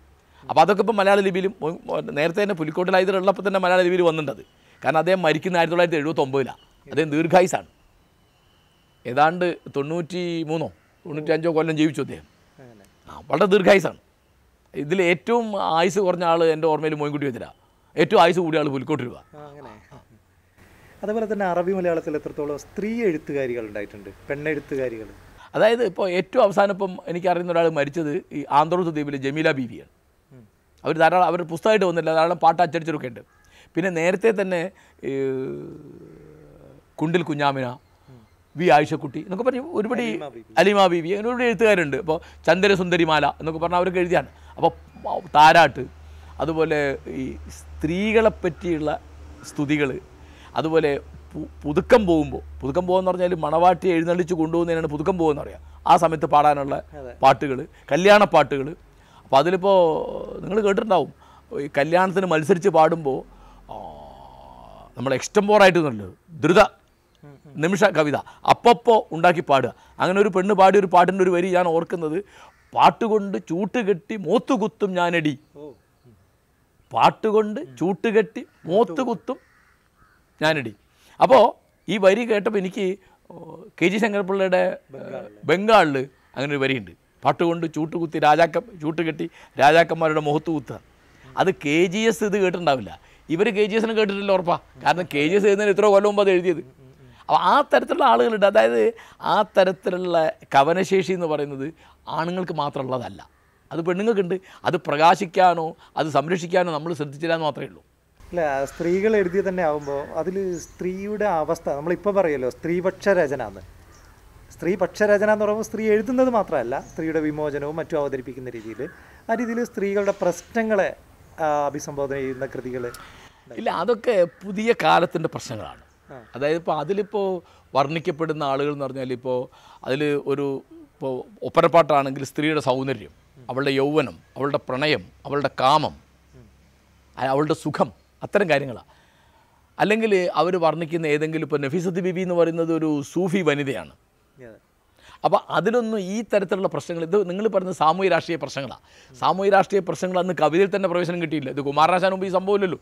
Speaker 1: അപ്പോൾ അതൊക്കെ ഇപ്പോൾ മലയാള ലിപിയിലും മൊ- മൊ- നേരത്തെ തന്നെ പുലിക്കോട്ടിൽ ഉള്ളപ്പോൾ തന്നെ മലയാള ലിപിയിൽ വന്നിട്ടുണ്ട് കാരണം അദ്ദേഹം മരിക്കുന്ന ആയിരത്തി തൊള്ളായിരത്തി എഴുപത്തൊമ്പതിലാണ് അദ്ദേഹം ദീർഘായുസാണ് ഏതാണ്ട് തൊണ്ണൂറ്റി മൂന്നോ തൊണ്ണൂറ്റി അഞ്ചോ കൊല്ലം ജീവിച്ചു അദ്ദേഹം
Speaker 2: അങ്ങനെ
Speaker 1: ആ വളരെ ദീർഘായുസാണ് ഇതിൽ ഏറ്റവും ആയുസ് കുറഞ്ഞ ആൾ എൻ്റെ ഓർമ്മയിൽ മോയിൻകുട്ടി വെച്ചിരാ ഏറ്റവും ആയുസ് കൂടിയ ആൾ പുലിക്കോട്ട് രൂപ
Speaker 2: ആ, അങ്ങനെ അതേപോലെ തന്നെ അറബി മലയാളത്തിൽ എത്രത്തോളം സ്ത്രീ എഴുത്തുകാരികൾ ഉണ്ടായിട്ടുണ്ട് പെണ്ണെഴുത്തുകാരികൾ
Speaker 1: അതായത് ഇപ്പോൾ ഏറ്റവും അവസാനം ഇപ്പം എനിക്കറിയുന്ന ഒരാൾ മരിച്ചത് ഈ ആന്ധ്രോത്ത് ദ്വീപിലെ ജമീല ബീവിയാണ് അവർ ധാരാളം അവർ പുസ്തകമായിട്ട് വന്നില്ല ധാരാളം പാട്ട് അച്ചടിച്ചൊക്കെ ഉണ്ട് പിന്നെ നേരത്തെ തന്നെ ഈ കുണ്ടിൽ കുഞ്ഞാമിന വി ആയിഷക്കുട്ടി എന്നൊക്കെ പറഞ്ഞ് ഒരുപടി അലിമ ബീവി അങ്ങനെ ഒരുപാട് എഴുത്തുകാരുണ്ട് ഇപ്പോൾ ചന്ദ്രസുന്ദരിമാല എന്നൊക്കെ പറഞ്ഞാൽ അവരൊക്കെ എഴുതിയാണ് അപ്പോൾ താരാട്ട് അതുപോലെ ഈ സ്ത്രീകളെ പറ്റിയുള്ള സ്തുതികൾ അതുപോലെ പു- പുതുക്കം പോകുമ്പോൾ പുതുക്കം പോകുമെന്ന് പറഞ്ഞാൽ മണവാട്ടി എഴുന്നള്ളിച്ച് കൊണ്ടുപോകുന്നതിനാണ് പുതുക്കം പോകുമെന്ന് പറയാം ആ സമയത്ത് പാടാനുള്ള പാട്ടുകൾ കല്യാണ പാട്ടുകൾ അപ്പോൾ അതിലിപ്പോൾ നിങ്ങൾ കേട്ടിട്ടുണ്ടാവും ഈ കല്യാണത്തിന് മത്സരിച്ച് പാടുമ്പോൾ നമ്മൾ എക്സ്റ്റംപോറായിട്ട് നല്ലത് ദ്രുത നിമിഷ കവിത അപ്പപ്പോൾ ഉണ്ടാക്കി പാടുക അങ്ങനെ ഒരു പെണ്ണ് പാടിയ ഒരു പാട്ടിൻ്റെ ഒരു വരി ഞാൻ ഓർക്കുന്നത് പാട്ടുകൊണ്ട് ചൂട്ടുകെട്ടി മോത്തുകുത്തും ഞാനടി
Speaker 2: ഓ
Speaker 1: പാട്ടുകൊണ്ട് ചൂട്ടുകെട്ടി മോത്തുകുത്തും ഞാനടി അപ്പോൾ ഈ വരി കേട്ടപ്പോൾ എനിക്ക് കെ ജി ശങ്കരപ്പിള്ളയുടെ ബംഗാളിൽ അങ്ങനെ ഒരു വരിയുണ്ട് പാട്ടുകൊണ്ട് ചൂട്ടുകുത്തി രാജാക്ക ചൂട്ടുകെട്ടി രാജാക്കന്മാരുടെ മുഖത്ത് കുത്തുക അത് കെ ജി എസ് ഇത് കേട്ടിട്ടുണ്ടാവില്ല ഇവർ കെ ജി എസിന് കേട്ടിട്ടില്ല ഉറപ്പാ കാരണം കെ ജി എസ് എഴുതുന്നതിന് എത്ര കൊല്ലം മുമ്പ് അത് എഴുതിയത് അപ്പോൾ ആ തരത്തിലുള്ള ആളുകളുണ്ട് അതായത് ആ തരത്തിലുള്ള കവനശേഷി എന്ന് പറയുന്നത് ആണുങ്ങൾക്ക് മാത്രമുള്ളതല്ല അത് പെണ്ണുങ്ങൾക്കുണ്ട് അത് പ്രകാശിക്കാനോ അത് സംരക്ഷിക്കാനോ നമ്മൾ ശ്രദ്ധിച്ചില്ല എന്ന് മാത്രമേ ഉള്ളൂ
Speaker 2: അല്ല സ്ത്രീകൾ എഴുതിയ തന്നെ ആവുമ്പോൾ അതിൽ സ്ത്രീയുടെ അവസ്ഥ നമ്മളിപ്പോൾ പറയുമല്ലോ സ്ത്രീപക്ഷ രചന എന്ന് സ്ത്രീപക്ഷ രചന എന്ന് പറയുമ്പോൾ സ്ത്രീ എഴുതുന്നത് മാത്രമല്ല സ്ത്രീയുടെ വിമോചനവും മറ്റും അവതരിപ്പിക്കുന്ന രീതിയിൽ ആ രീതിയിൽ സ്ത്രീകളുടെ പ്രശ്നങ്ങളെ ആ, അഭിസംബോധന ചെയ്യുന്ന കൃതികൾ
Speaker 1: ഇല്ല അതൊക്കെ പുതിയ കാലത്തിൻ്റെ പ്രശ്നങ്ങളാണ്
Speaker 2: ആ.
Speaker 1: അതായത് ഇപ്പോൾ അതിലിപ്പോൾ വർണ്ണിക്കപ്പെടുന്ന ആളുകൾ എന്ന് പറഞ്ഞാൽ ഇപ്പോൾ അതിൽ ഒരു ഇപ്പോൾ ഒപ്പരപ്പാട്ടാണെങ്കിൽ സ്ത്രീയുടെ സൗന്ദര്യം അവളുടെ യൗവനം അവളുടെ പ്രണയം അവളുടെ കാമം അ- അവളുടെ സുഖം അത്തരം കാര്യങ്ങളാണ് അല്ലെങ്കിൽ അവർ വർണ്ണിക്കുന്ന ഏതെങ്കിലും ഇപ്പോൾ നഫീസത്ത് ബിബി എന്ന് പറയുന്നത് ഒരു സൂഫി വനിതയാണ് അപ്പോൾ അതിലൊന്നും ഈ തരത്തിലുള്ള പ്രശ്നങ്ങൾ ഇത് നിങ്ങൾ പറയുന്നത് സാമൂഹ്യ രാഷ്ട്രീയ പ്രശ്നങ്ങളാണ് സാമൂഹ്യ രാഷ്ട്രീയ പ്രശ്നങ്ങൾ അന്ന് കവിതയിൽ തന്നെ പ്രവേശനം കിട്ടിയില്ല ഇത് കുമാരനാശാന് മുമ്പ് ഈ സംഭവമില്ലല്ലോ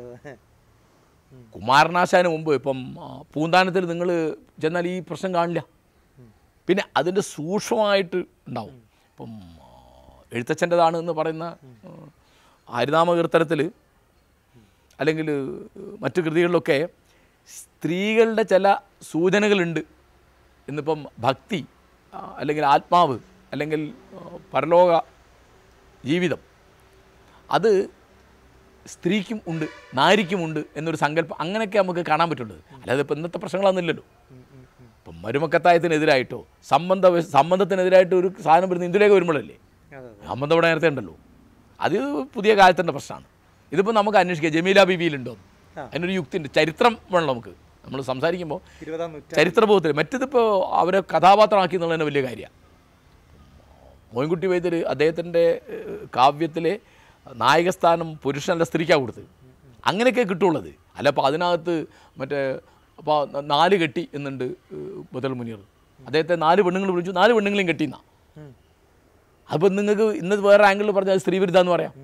Speaker 1: കുമാരനാശാന് മുമ്പ് ഇപ്പം ആ, പൂന്താനത്തിൽ നിങ്ങൾ ചെന്നാൽ ഈ പ്രശ്നം കാണില്ല പിന്നെ അതിൻ്റെ സൂക്ഷ്മമായിട്ട് ഉണ്ടാവും ഇപ്പം ആ, എഴുത്തച്ഛൻ്റെതാണ് എന്ന് പറയുന്ന ആ, ഹരിനാമ കീർത്തനത്തിൽ അല്ലെങ്കിൽ മറ്റു കൃതികളിലൊക്കെ സ്ത്രീകളുടെ ചില സൂചനകളുണ്ട് ഇന്നിപ്പം ഭക്തി ആ, അല്ലെങ്കിൽ ആത്മാവ് അല്ലെങ്കിൽ ആ, പരലോക ജീവിതം അത് സ്ത്രീക്കും ഉണ്ട് നാരിക്കുമുണ്ട് എന്നൊരു സങ്കല്പം അങ്ങനെയൊക്കെ നമുക്ക് കാണാൻ പറ്റുള്ളൂ അല്ലാതെ ഇപ്പം ഇന്നത്തെ പ്രശ്നങ്ങളൊന്നുമില്ലല്ലോ ഇപ്പം മരുമക്കത്തായത്തിനെതിരായിട്ടോ സംബന്ധ സംബന്ധത്തിനെതിരായിട്ട് ഒരു സാധനം വരുന്ന ഇന്ത്യയിലേക്ക് വരുമ്പോഴല്ലേ സംബന്ധം ഇവിടെ നേരത്തെ ഉണ്ടല്ലോ അത് പുതിയ കാലത്തിൻ്റെ പ്രശ്നമാണ് ഇതിപ്പോൾ നമുക്ക് അന്വേഷിക്കാം ജമീല ബിബിയിലുണ്ടോ
Speaker 2: ആ.
Speaker 1: അതിനൊരു യുക്തിയുണ്ട് ചരിത്രം വേണം നമുക്ക് നമ്മൾ സംസാരിക്കുമ്പോൾ
Speaker 2: ഇരുപതാം നൂറ്റാണ്ട്
Speaker 1: ചരിത്രബോധത്തിൽ മറ്റേതിപ്പോൾ അവരെ കഥാപാത്രമാക്കി എന്നുള്ളത് തന്നെ വലിയ കാര്യമാണ് മോയിൻകുട്ടി വൈദ്യർ അദ്ദേഹത്തിൻ്റെ ഏഹ്, കാവ്യത്തിലെ നായകസ്ഥാനം പുരുഷനല്ല സ്ത്രീക്കാണ് കൊടുത്തത് അങ്ങനെയൊക്കെ കിട്ടുള്ളത് അല്ല അപ്പോൾ അതിനകത്ത് മറ്റേ അപ്പോൾ നാല് കെട്ടി എന്നുണ്ട് ഏഹ്, ബദൽ മുനീർ അദ്ദേഹത്തെ നാല് പെണ്ണുങ്ങൾ വിളിച്ചു നാല് പെണ്ണുങ്ങളെയും കെട്ടിയെന്നാ അപ്പോൾ നിങ്ങൾക്ക് ഇന്നത് വേറെ ആംഗിളിൽ പറഞ്ഞാൽ അത് സ്ത്രീവിരുദ്ധ എന്ന് പറയാം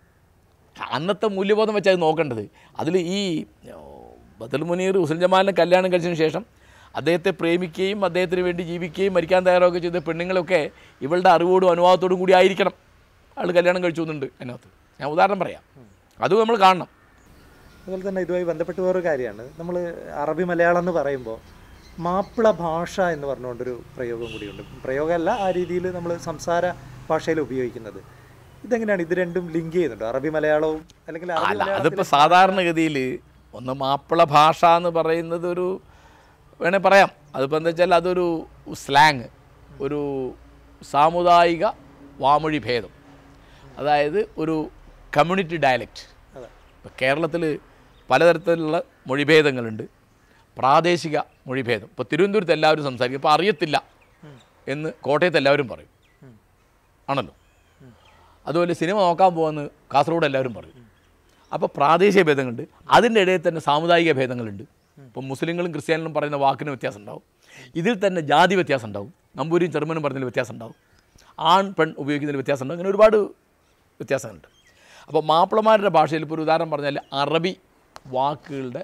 Speaker 1: അന്നത്തെ മൂല്യബോധം വെച്ചാൽ അത് നോക്കേണ്ടത് അതിൽ ഈ ഓ, ബദൽ മുനീർ ഹുസൈൻ ജമാലിനെ കല്യാണം കഴിച്ചതിന് ശേഷം അദ്ദേഹത്തെ പ്രേമിക്കുകയും അദ്ദേഹത്തിന് വേണ്ടി ജീവിക്കുകയും മരിക്കാൻ തയ്യാറാവുകയും ചെയ്ത പെണ്ണുങ്ങളൊക്കെ ഇവളുടെ അറിവോടും അനുവാദത്തോടും കൂടി ആയിരിക്കണം ആൾ കല്യാണം കഴിച്ചു എന്നുണ്ട് അതിനകത്ത് ഞാൻ ഉദാഹരണം പറയാം അതും നമ്മൾ കാണണം
Speaker 2: അതുപോലെ തന്നെ ഇതുമായി ബന്ധപ്പെട്ട വേറൊരു കാര്യമാണ് നമ്മൾ അറബി മലയാളം എന്ന് പറയുമ്പോൾ മാപ്പിള ഭാഷ എന്ന് പറഞ്ഞുകൊണ്ടൊരു പ്രയോഗം കൂടിയുണ്ട് പ്രയോഗമല്ല ആ രീതിയിൽ നമ്മൾ സംസാര ഭാഷയിൽ ഉപയോഗിക്കുന്നത് ഇതെങ്ങനെയാണ് ഇത് രണ്ടും ലിങ്ക് ചെയ്യുന്നുണ്ടോ അറബി മലയാളവും അല്ലെങ്കിൽ അറബി
Speaker 1: അല്ല
Speaker 2: മലയാളത്തിലെ-
Speaker 1: അതിപ്പോൾ സാധാരണഗതിയിൽ ഒന്ന് മാപ്പിള ഭാഷ എന്ന് പറയുന്നത് ഒരു വേണേൽ പറയാം അതിപ്പോൾ എന്താ വെച്ചാൽ അതൊരു സ്ലാങ് ഒരു സാമുദായിക വാമൊഴി ഭേദം അതായത് ഒരു കമ്മ്യൂണിറ്റി ഡയലക്റ്റ്
Speaker 2: അതെ
Speaker 1: ഇപ്പോൾ കേരളത്തിൽ പലതരത്തിലുള്ള മൊഴിഭേദങ്ങളുണ്ട് പ്രാദേശിക മൊഴിഭേദം ഇപ്പോൾ തിരുവനന്തപുരത്ത് എല്ലാവരും സംസാരിക്കും ഇപ്പോൾ അറിയത്തില്ല എന്ന് കോട്ടയത്ത് എല്ലാവരും പറയും ആണല്ലോ അതുപോലെ സിനിമ നോക്കാൻ പോകുമെന്ന് കാസർഗോഡ് എല്ലാവരും പറയും അപ്പോൾ പ്രാദേശിക ഭേദങ്ങളുണ്ട് അതിൻ്റെ ഇടയിൽ തന്നെ സാമുദായിക ഭേദങ്ങളുണ്ട് ഇപ്പം മുസ്ലിങ്ങളും ക്രിസ്ത്യാനികളും പറയുന്ന വാക്കിന് വ്യത്യാസം ഉണ്ടാവും ഇതിൽ തന്നെ ജാതി വ്യത്യാസം ഉണ്ടാവും നമ്പൂരിയും ചെറുമനും പറഞ്ഞതിൽ വ്യത്യാസം ഉണ്ടാവും ആൺ പെൺ ഉപയോഗിക്കുന്നതിൽ വ്യത്യാസം ഉണ്ടാവും അങ്ങനെ ഒരുപാട് വ്യത്യാസങ്ങളുണ്ട് അപ്പോൾ മാപ്പിളമാരുടെ ഭാഷയിൽ ഇപ്പോൾ ഒരു ഉദാഹരണം പറഞ്ഞാൽ അറബി വാക്കുകളുടെ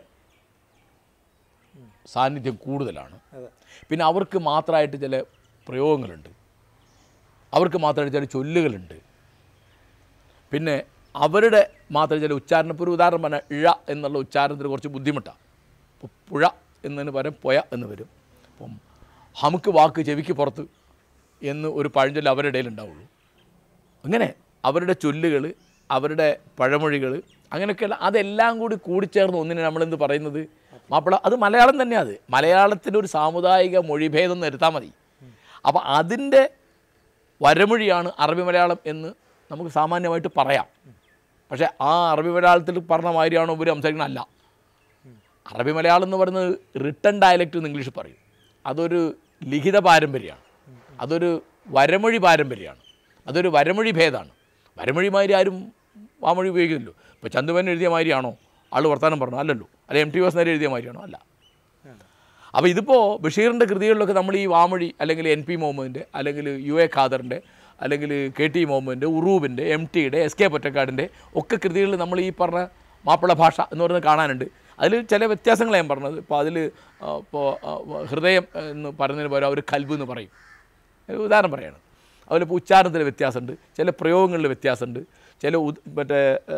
Speaker 1: സാന്നിധ്യം കൂടുതലാണ്
Speaker 2: അതെ
Speaker 1: പിന്നെ അവർക്ക് മാത്രമായിട്ട് ചില പ്രയോഗങ്ങളുണ്ട് അവർക്ക് മാത്രമായിട്ട് ചില ചൊല്ലുകളുണ്ട് പിന്നെ അവരുടെ മാത്രം ചില ഉച്ചാരണം ഇപ്പോൾ ഒരു ഉദാഹരണം പറഞ്ഞാൽ ഇഴ എന്നുള്ള ഉച്ചാരണത്തിന് കുറച്ച് ബുദ്ധിമുട്ടാണ് ഇപ്പോൾ പുഴ എന്നതിന് പകരം പൊയ എന്ന് വരും അപ്പം ഹമുക്ക് വാക്ക് ചെവിക്ക് പുറത്ത് എന്ന് ഒരു പഴഞ്ചൊല്ല് അവരുടെ ഇടയിൽ ഉണ്ടാവുള്ളൂ അങ്ങനെ അവരുടെ ചൊല്ലുകൾ അവരുടെ പഴമൊഴികൾ അങ്ങനെയൊക്കെയുള്ള അതെല്ലാം കൂടി കൂടിച്ചേർന്ന് ഒന്നിനെ നമ്മളെന്ത് പറയുന്നത് മാപ്പിള അത് മലയാളം തന്നെയാണ് അത് മലയാളത്തിൻ്റെ ഒരു സാമുദായിക മൊഴിഭേദം നിർത്താൽ മതി അപ്പോൾ അതിൻ്റെ വരമൊഴിയാണ് അറബി മലയാളം എന്ന് നമുക്ക് സാമാന്യമായിട്ട് പറയാം പക്ഷേ ആ അറബി മലയാളത്തിൽ പറഞ്ഞ മാതിരിയാണോ ഇവർ സംസാരിക്കണം അല്ല അറബി മലയാളം എന്ന് പറയുന്നത് റിട്ടൺ ഡയലക്റ്റ് എന്ന് ഇംഗ്ലീഷ് പറയും അതൊരു ലിഖിത പാരമ്പര്യമാണ് അതൊരു വരമൊഴി പാരമ്പര്യമാണ് അതൊരു വരമൊഴി ഭേദമാണ് വരമൊഴി മാതിരി ആരും വാമൊഴി ഉപയോഗിക്കുന്നില്ലോ ഇപ്പോൾ ചന്തുമൻ എഴുതിയ മാതിരിയാണോ ആൾ വർത്തമാനം പറഞ്ഞു അല്ലല്ലോ അല്ലെ എം ടി വാസനേരെ എഴുതിയ മാതിരിയാണോ അല്ല അപ്പോൾ ഇതിപ്പോൾ ബഷീറിൻ്റെ കൃതികളിലൊക്കെ നമ്മൾ ഈ വാമൊഴി അല്ലെങ്കിൽ എൻ പി മുഹമ്മദിൻ്റെ അല്ലെങ്കിൽ യു എ ഖാദറിൻ്റെ അല്ലെങ്കിൽ കെ ടി മുഹമ്മദിൻ്റെ ഉറൂബിൻ്റെ എം ടിയുടെ എസ് കെ പൊറ്റക്കാടിൻ്റെ ഒക്കെ കൃതികളിൽ നമ്മൾ ഈ പറഞ്ഞ മാപ്പിള ഭാഷ എന്ന് പറയുന്നത് കാണാനുണ്ട് അതിൽ ചില വ്യത്യാസങ്ങളെ ഞാൻ പറഞ്ഞത് ഇപ്പോൾ അതിൽ ഇപ്പോൾ ഹൃദയം എന്ന് പറയുന്നതിന് പകരം അവർ കൽബ് എന്ന് പറയും ഒരു ഉദാഹരണം പറയാണ് അതുപോലെ ഇപ്പോൾ ഉച്ചാരണത്തിൽ വ്യത്യാസമുണ്ട് ചില പ്രയോഗങ്ങളിൽ വ്യത്യാസമുണ്ട് ചില ഉദ് മറ്റേ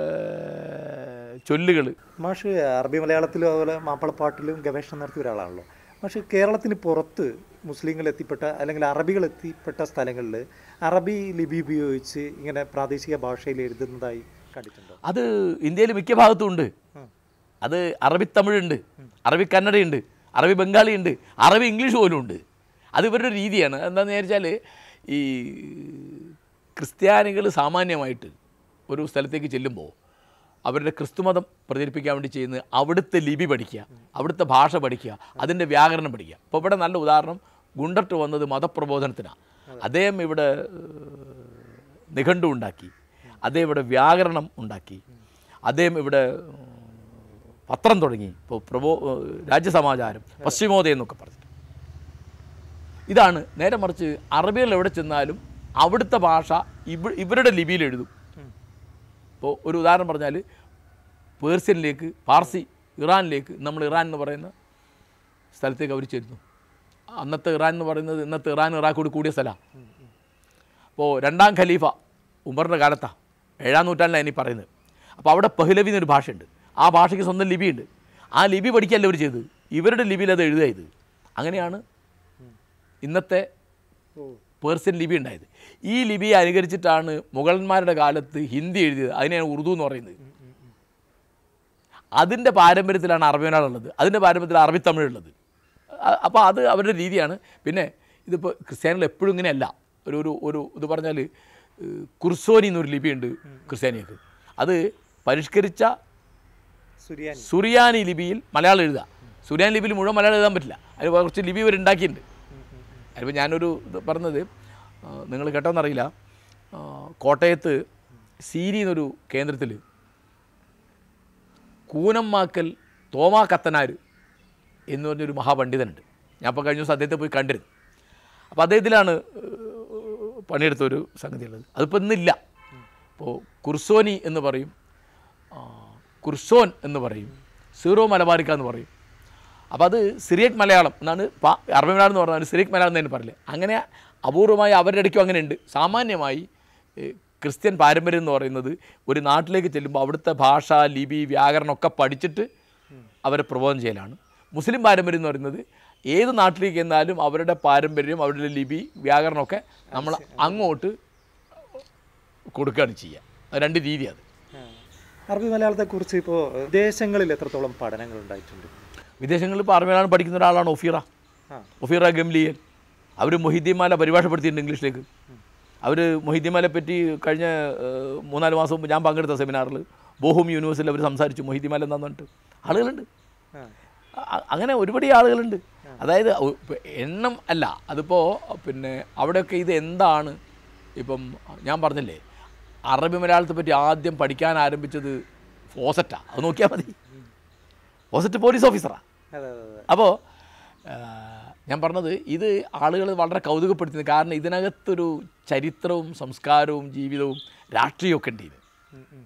Speaker 1: ചൊല്ലുകൾ
Speaker 2: മാഷ് അറബി മലയാളത്തിലും അതുപോലെ മാപ്പിളപ്പാട്ടിലും ഗവേഷണം നടത്തിയ ഒരാളാണല്ലോ പക്ഷേ കേരളത്തിന് പുറത്ത് മുസ്ലിങ്ങൾ എത്തിപ്പെട്ട അല്ലെങ്കിൽ അറബികൾ എത്തിപ്പെട്ട സ്ഥലങ്ങളിൽ അറബി ലിപി ഉപയോഗിച്ച് ഇങ്ങനെ പ്രാദേശിക ഭാഷയിൽ എഴുതുന്നതായി കണ്ടിട്ടുണ്ടോ
Speaker 1: അത് ഇന്ത്യയിൽ മിക്ക ഭാഗത്തും ഉണ്ട്
Speaker 2: ഉം.
Speaker 1: അത് അറബി തമിഴുണ്ട് അറബി കന്നഡയുണ്ട് അറബി ബംഗാളിയുണ്ട് അറബി ഇംഗ്ലീഷ് പോലും ഉണ്ട് അത് ഇവരുടെ ഒരു രീതിയാണ് എന്താണെന്ന് വിചാരിച്ചാൽ ഈ ക്രിസ്ത്യാനികൾ സാമാന്യമായിട്ട് ഒരു സ്ഥലത്തേക്ക് ചെല്ലുമ്പോൾ അവരുടെ ക്രിസ്തുമതം പ്രചരിപ്പിക്കാൻ വേണ്ടി ചെയ്യുന്നത് അവിടുത്തെ ലിപി പഠിക്കുക അവിടുത്തെ ഭാഷ പഠിക്കുക അതിൻ്റെ വ്യാകരണം പഠിക്കുക അപ്പോൾ ഇവിടെ നല്ല ഉദാഹരണം ഗുണ്ടർട്ട് വന്നത് മതപ്രബോധനത്തിനാണ് അദ്ദേഹം ഇവിടെ ഏഹ്, നിഘണ്ടു ഉണ്ടാക്കി അദ്ദേഹം ഇവിടെ വ്യാകരണം ഉണ്ടാക്കി അദ്ദേഹം ഇവിടെ ഏഹ്, പത്രം തുടങ്ങി ഇപ്പോൾ പ്രബോ ഏഹ്, രാജ്യസമാചാരം പശ്ചിമോദയം എന്നൊക്കെ പറഞ്ഞു ഇതാണ് നേരെ മറിച്ച് അറബികൾ എവിടെ ചെന്നാലും അവിടുത്തെ ഭാഷ ഇവ ഇവരുടെ ലിപിയിൽ എഴുതും ഇപ്പോൾ ഒരു ഉദാഹരണം പറഞ്ഞാൽ പേർഷ്യനിലേക്ക് പാർസി ഇറാനിലേക്ക് നമ്മൾ ഇറാൻ എന്ന് പറയുന്ന സ്ഥലത്തേക്ക് അവർ ചെല്ലുന്നു അന്നത്തെ ഇറാൻ എന്ന് പറയുന്നത് ഇന്നത്തെ ഇറാൻ ഇറാഖോട് കൂടിയ സ്ഥലമാണ് അപ്പോൾ രണ്ടാം ഖലീഫ ഉമറിൻ്റെ കാലത്താണ് ഏഴാം നൂറ്റാണ്ടിലാണ് ഇനി പറയുന്നത് അപ്പോൾ അവിടെ പഹ്ലവി എന്നൊരു ഭാഷയുണ്ട് ആ ഭാഷയ്ക്ക് സ്വന്തം ലിപിയുണ്ട് ആ ലിപി പഠിക്കല്ല അവർ ചെയ്തത് ഇവരുടെ ലിപിയിൽ അത് എഴുതുക ചെയ്തത് അങ്ങനെയാണ് ഇന്നത്തെ
Speaker 2: ഓ
Speaker 1: പേർഷ്യൻ ലിപി ഉണ്ടായത് ഈ ലിപി അനുകരിച്ചിട്ടാണ് മുഗളന്മാരുടെ കാലത്ത് ഹിന്ദി എഴുതിയത് അതിനെയാണ് ഉറുദു എന്ന് പറയുന്നത് അതിൻ്റെ പാരമ്പര്യത്തിലാണ് അറബി മലയാളം ഉള്ളത് അതിൻ്റെ പാരമ്പര്യത്തിൽ അറബി തമിഴുള്ളത് അപ്പോൾ അത് അവരുടെ രീതിയാണ് പിന്നെ ഇതിപ്പോൾ ക്രിസ്ത്യാനികൾ എപ്പോഴും ഇങ്ങനെയല്ല ഒരു ഒരു ഒരു ഇത് പറഞ്ഞാൽ ഏഹ്, കുർസോനി എന്നൊരു ലിപിയുണ്ട് ക്രിസ്ത്യാനികൾക്ക് അത് പരിഷ്കരിച്ച
Speaker 2: സുരിയാനി
Speaker 1: സുറിയാനി ലിപിയിൽ മലയാളം എഴുതുക സുറിയാനി ലിപിയിൽ മുഴുവൻ മലയാളം എഴുതാൻ പറ്റില്ല അതിന് കുറച്ച് ലിപി ഇവർ ഉണ്ടാക്കിയിട്ടുണ്ട് അതിപ്പോൾ ഞാനൊരു ഇത് പറഞ്ഞത് നിങ്ങൾ കേട്ടോന്നറിയില്ല ആ, കോട്ടയത്ത് സീരി എന്നൊരു കേന്ദ്രത്തിൽ കൂനമ്മാക്കൽ തോമാ കത്തനാർ എന്ന് പറഞ്ഞൊരു മഹാപണ്ഡിതനുണ്ട് ഞാൻ ഇപ്പോൾ കഴിഞ്ഞ ദിവസം അദ്ദേഹത്തെ പോയി കണ്ടിരുന്നു അപ്പോൾ അദ്ദേഹത്തിലാണ് ഏഹ്, പണിയെടുത്ത ഒരു സംഗതിയുള്ളത് അതിപ്പോൾ ഇന്നില്ല ഇപ്പോൾ കുർസോനി എന്ന് പറയും ആ, കുർസോൻ എന്ന് പറയും സീറോ മലബാറിക്ക എന്ന് പറയും അപ്പോൾ അത് സിറിയക് മലയാളം എന്നാണ് പാ- അറബി മലയാളം എന്ന് പറഞ്ഞാൽ സിറിയക് മലയാളം എന്ന് തന്നെ പറയില്ലേ അങ്ങനെ അപൂർവമായി അവരുടെ ഇടയ്ക്കും അങ്ങനെ ഉണ്ട് സാമാന്യമായി ഏഹ്, ക്രിസ്ത്യൻ പാരമ്പര്യം എന്ന് പറയുന്നത് ഒരു നാട്ടിലേക്ക് ചെല്ലുമ്പോൾ അവിടുത്തെ ഭാഷ ലിപി വ്യാകരണം ഒക്കെ പഠിച്ചിട്ട് അവരെ പ്രബോധനം ചെയ്യലാണ് മുസ്ലിം പാരമ്പര്യം എന്ന് പറയുന്നത് ഏത് നാട്ടിലേക്ക് ചെന്നാലും അവരുടെ പാരമ്പര്യം അവരുടെ ലിപി വ്യാകരണമൊക്കെ നമ്മൾ അങ്ങോട്ട് കൊടുക്കുകയാണ് ചെയ്യുക അത് രണ്ട് രീതി അത്
Speaker 2: ആ. അറബി മലയാളത്തെക്കുറിച്ച് ഇപ്പോൾ വിദേശങ്ങളിൽ എത്രത്തോളം പഠനങ്ങൾ ഉണ്ടായിട്ടുണ്ട്
Speaker 1: വിദേശങ്ങളിൽ ഇപ്പോൾ അറബിയാണ് പഠിക്കുന്ന ഒരാളാണ് ഒഫീറ
Speaker 2: ആ
Speaker 1: ഒഫീറ ഗംലിയൻ അവർ മൊഹിദ്ദീൻമാല പരിഭാഷപ്പെടുത്തിയിട്ടുണ്ട് ഇംഗ്ലീഷിലേക്ക് അവർ മൊഹിദ്ദീൻമാലെ പറ്റി കഴിഞ്ഞ ഏഹ്, മൂന്നാല് മാസം മുമ്പ് ഞാൻ പങ്കെടുത്ത സെമിനാറിൽ ബോഹും യൂണിവേഴ്സിറ്റിയിൽ അവർ സംസാരിച്ചു മൊഹിദ്ദീൻമാല എന്താണെന്ന് പറഞ്ഞിട്ട് ആളുകളുണ്ട്
Speaker 2: ആ
Speaker 1: അ- അങ്ങനെ ഒരുപാട് ആളുകളുണ്ട് അതായത് ഒ- ഇപ്പൊ എണ്ണം അല്ല അതിപ്പോൾ പിന്നെ അവിടെയൊക്കെ ഇത് എന്താണ് ഇപ്പം ഞാൻ പറഞ്ഞില്ലേ അറബി മലയാളത്തെ പറ്റി ആദ്യം പഠിക്കാൻ ആരംഭിച്ചത് ഫോസറ്റാ അത് നോക്കിയാൽ മതി ഫോസറ്റ് പോലീസ് ഓഫീസറാണ്
Speaker 2: അതെ അതെ അതെ
Speaker 1: അപ്പോൾ ഞാൻ പറഞ്ഞത് ഇത് ആളുകൾ വളരെ കൗതുകപ്പെടുത്തുന്നത് കാരണം ഇതിനകത്തൊരു ചരിത്രവും സംസ്കാരവും ജീവിതവും രാഷ്ട്രീയമൊക്കെ ഉണ്ട് ഇതിന്
Speaker 2: ഉം, ഉം.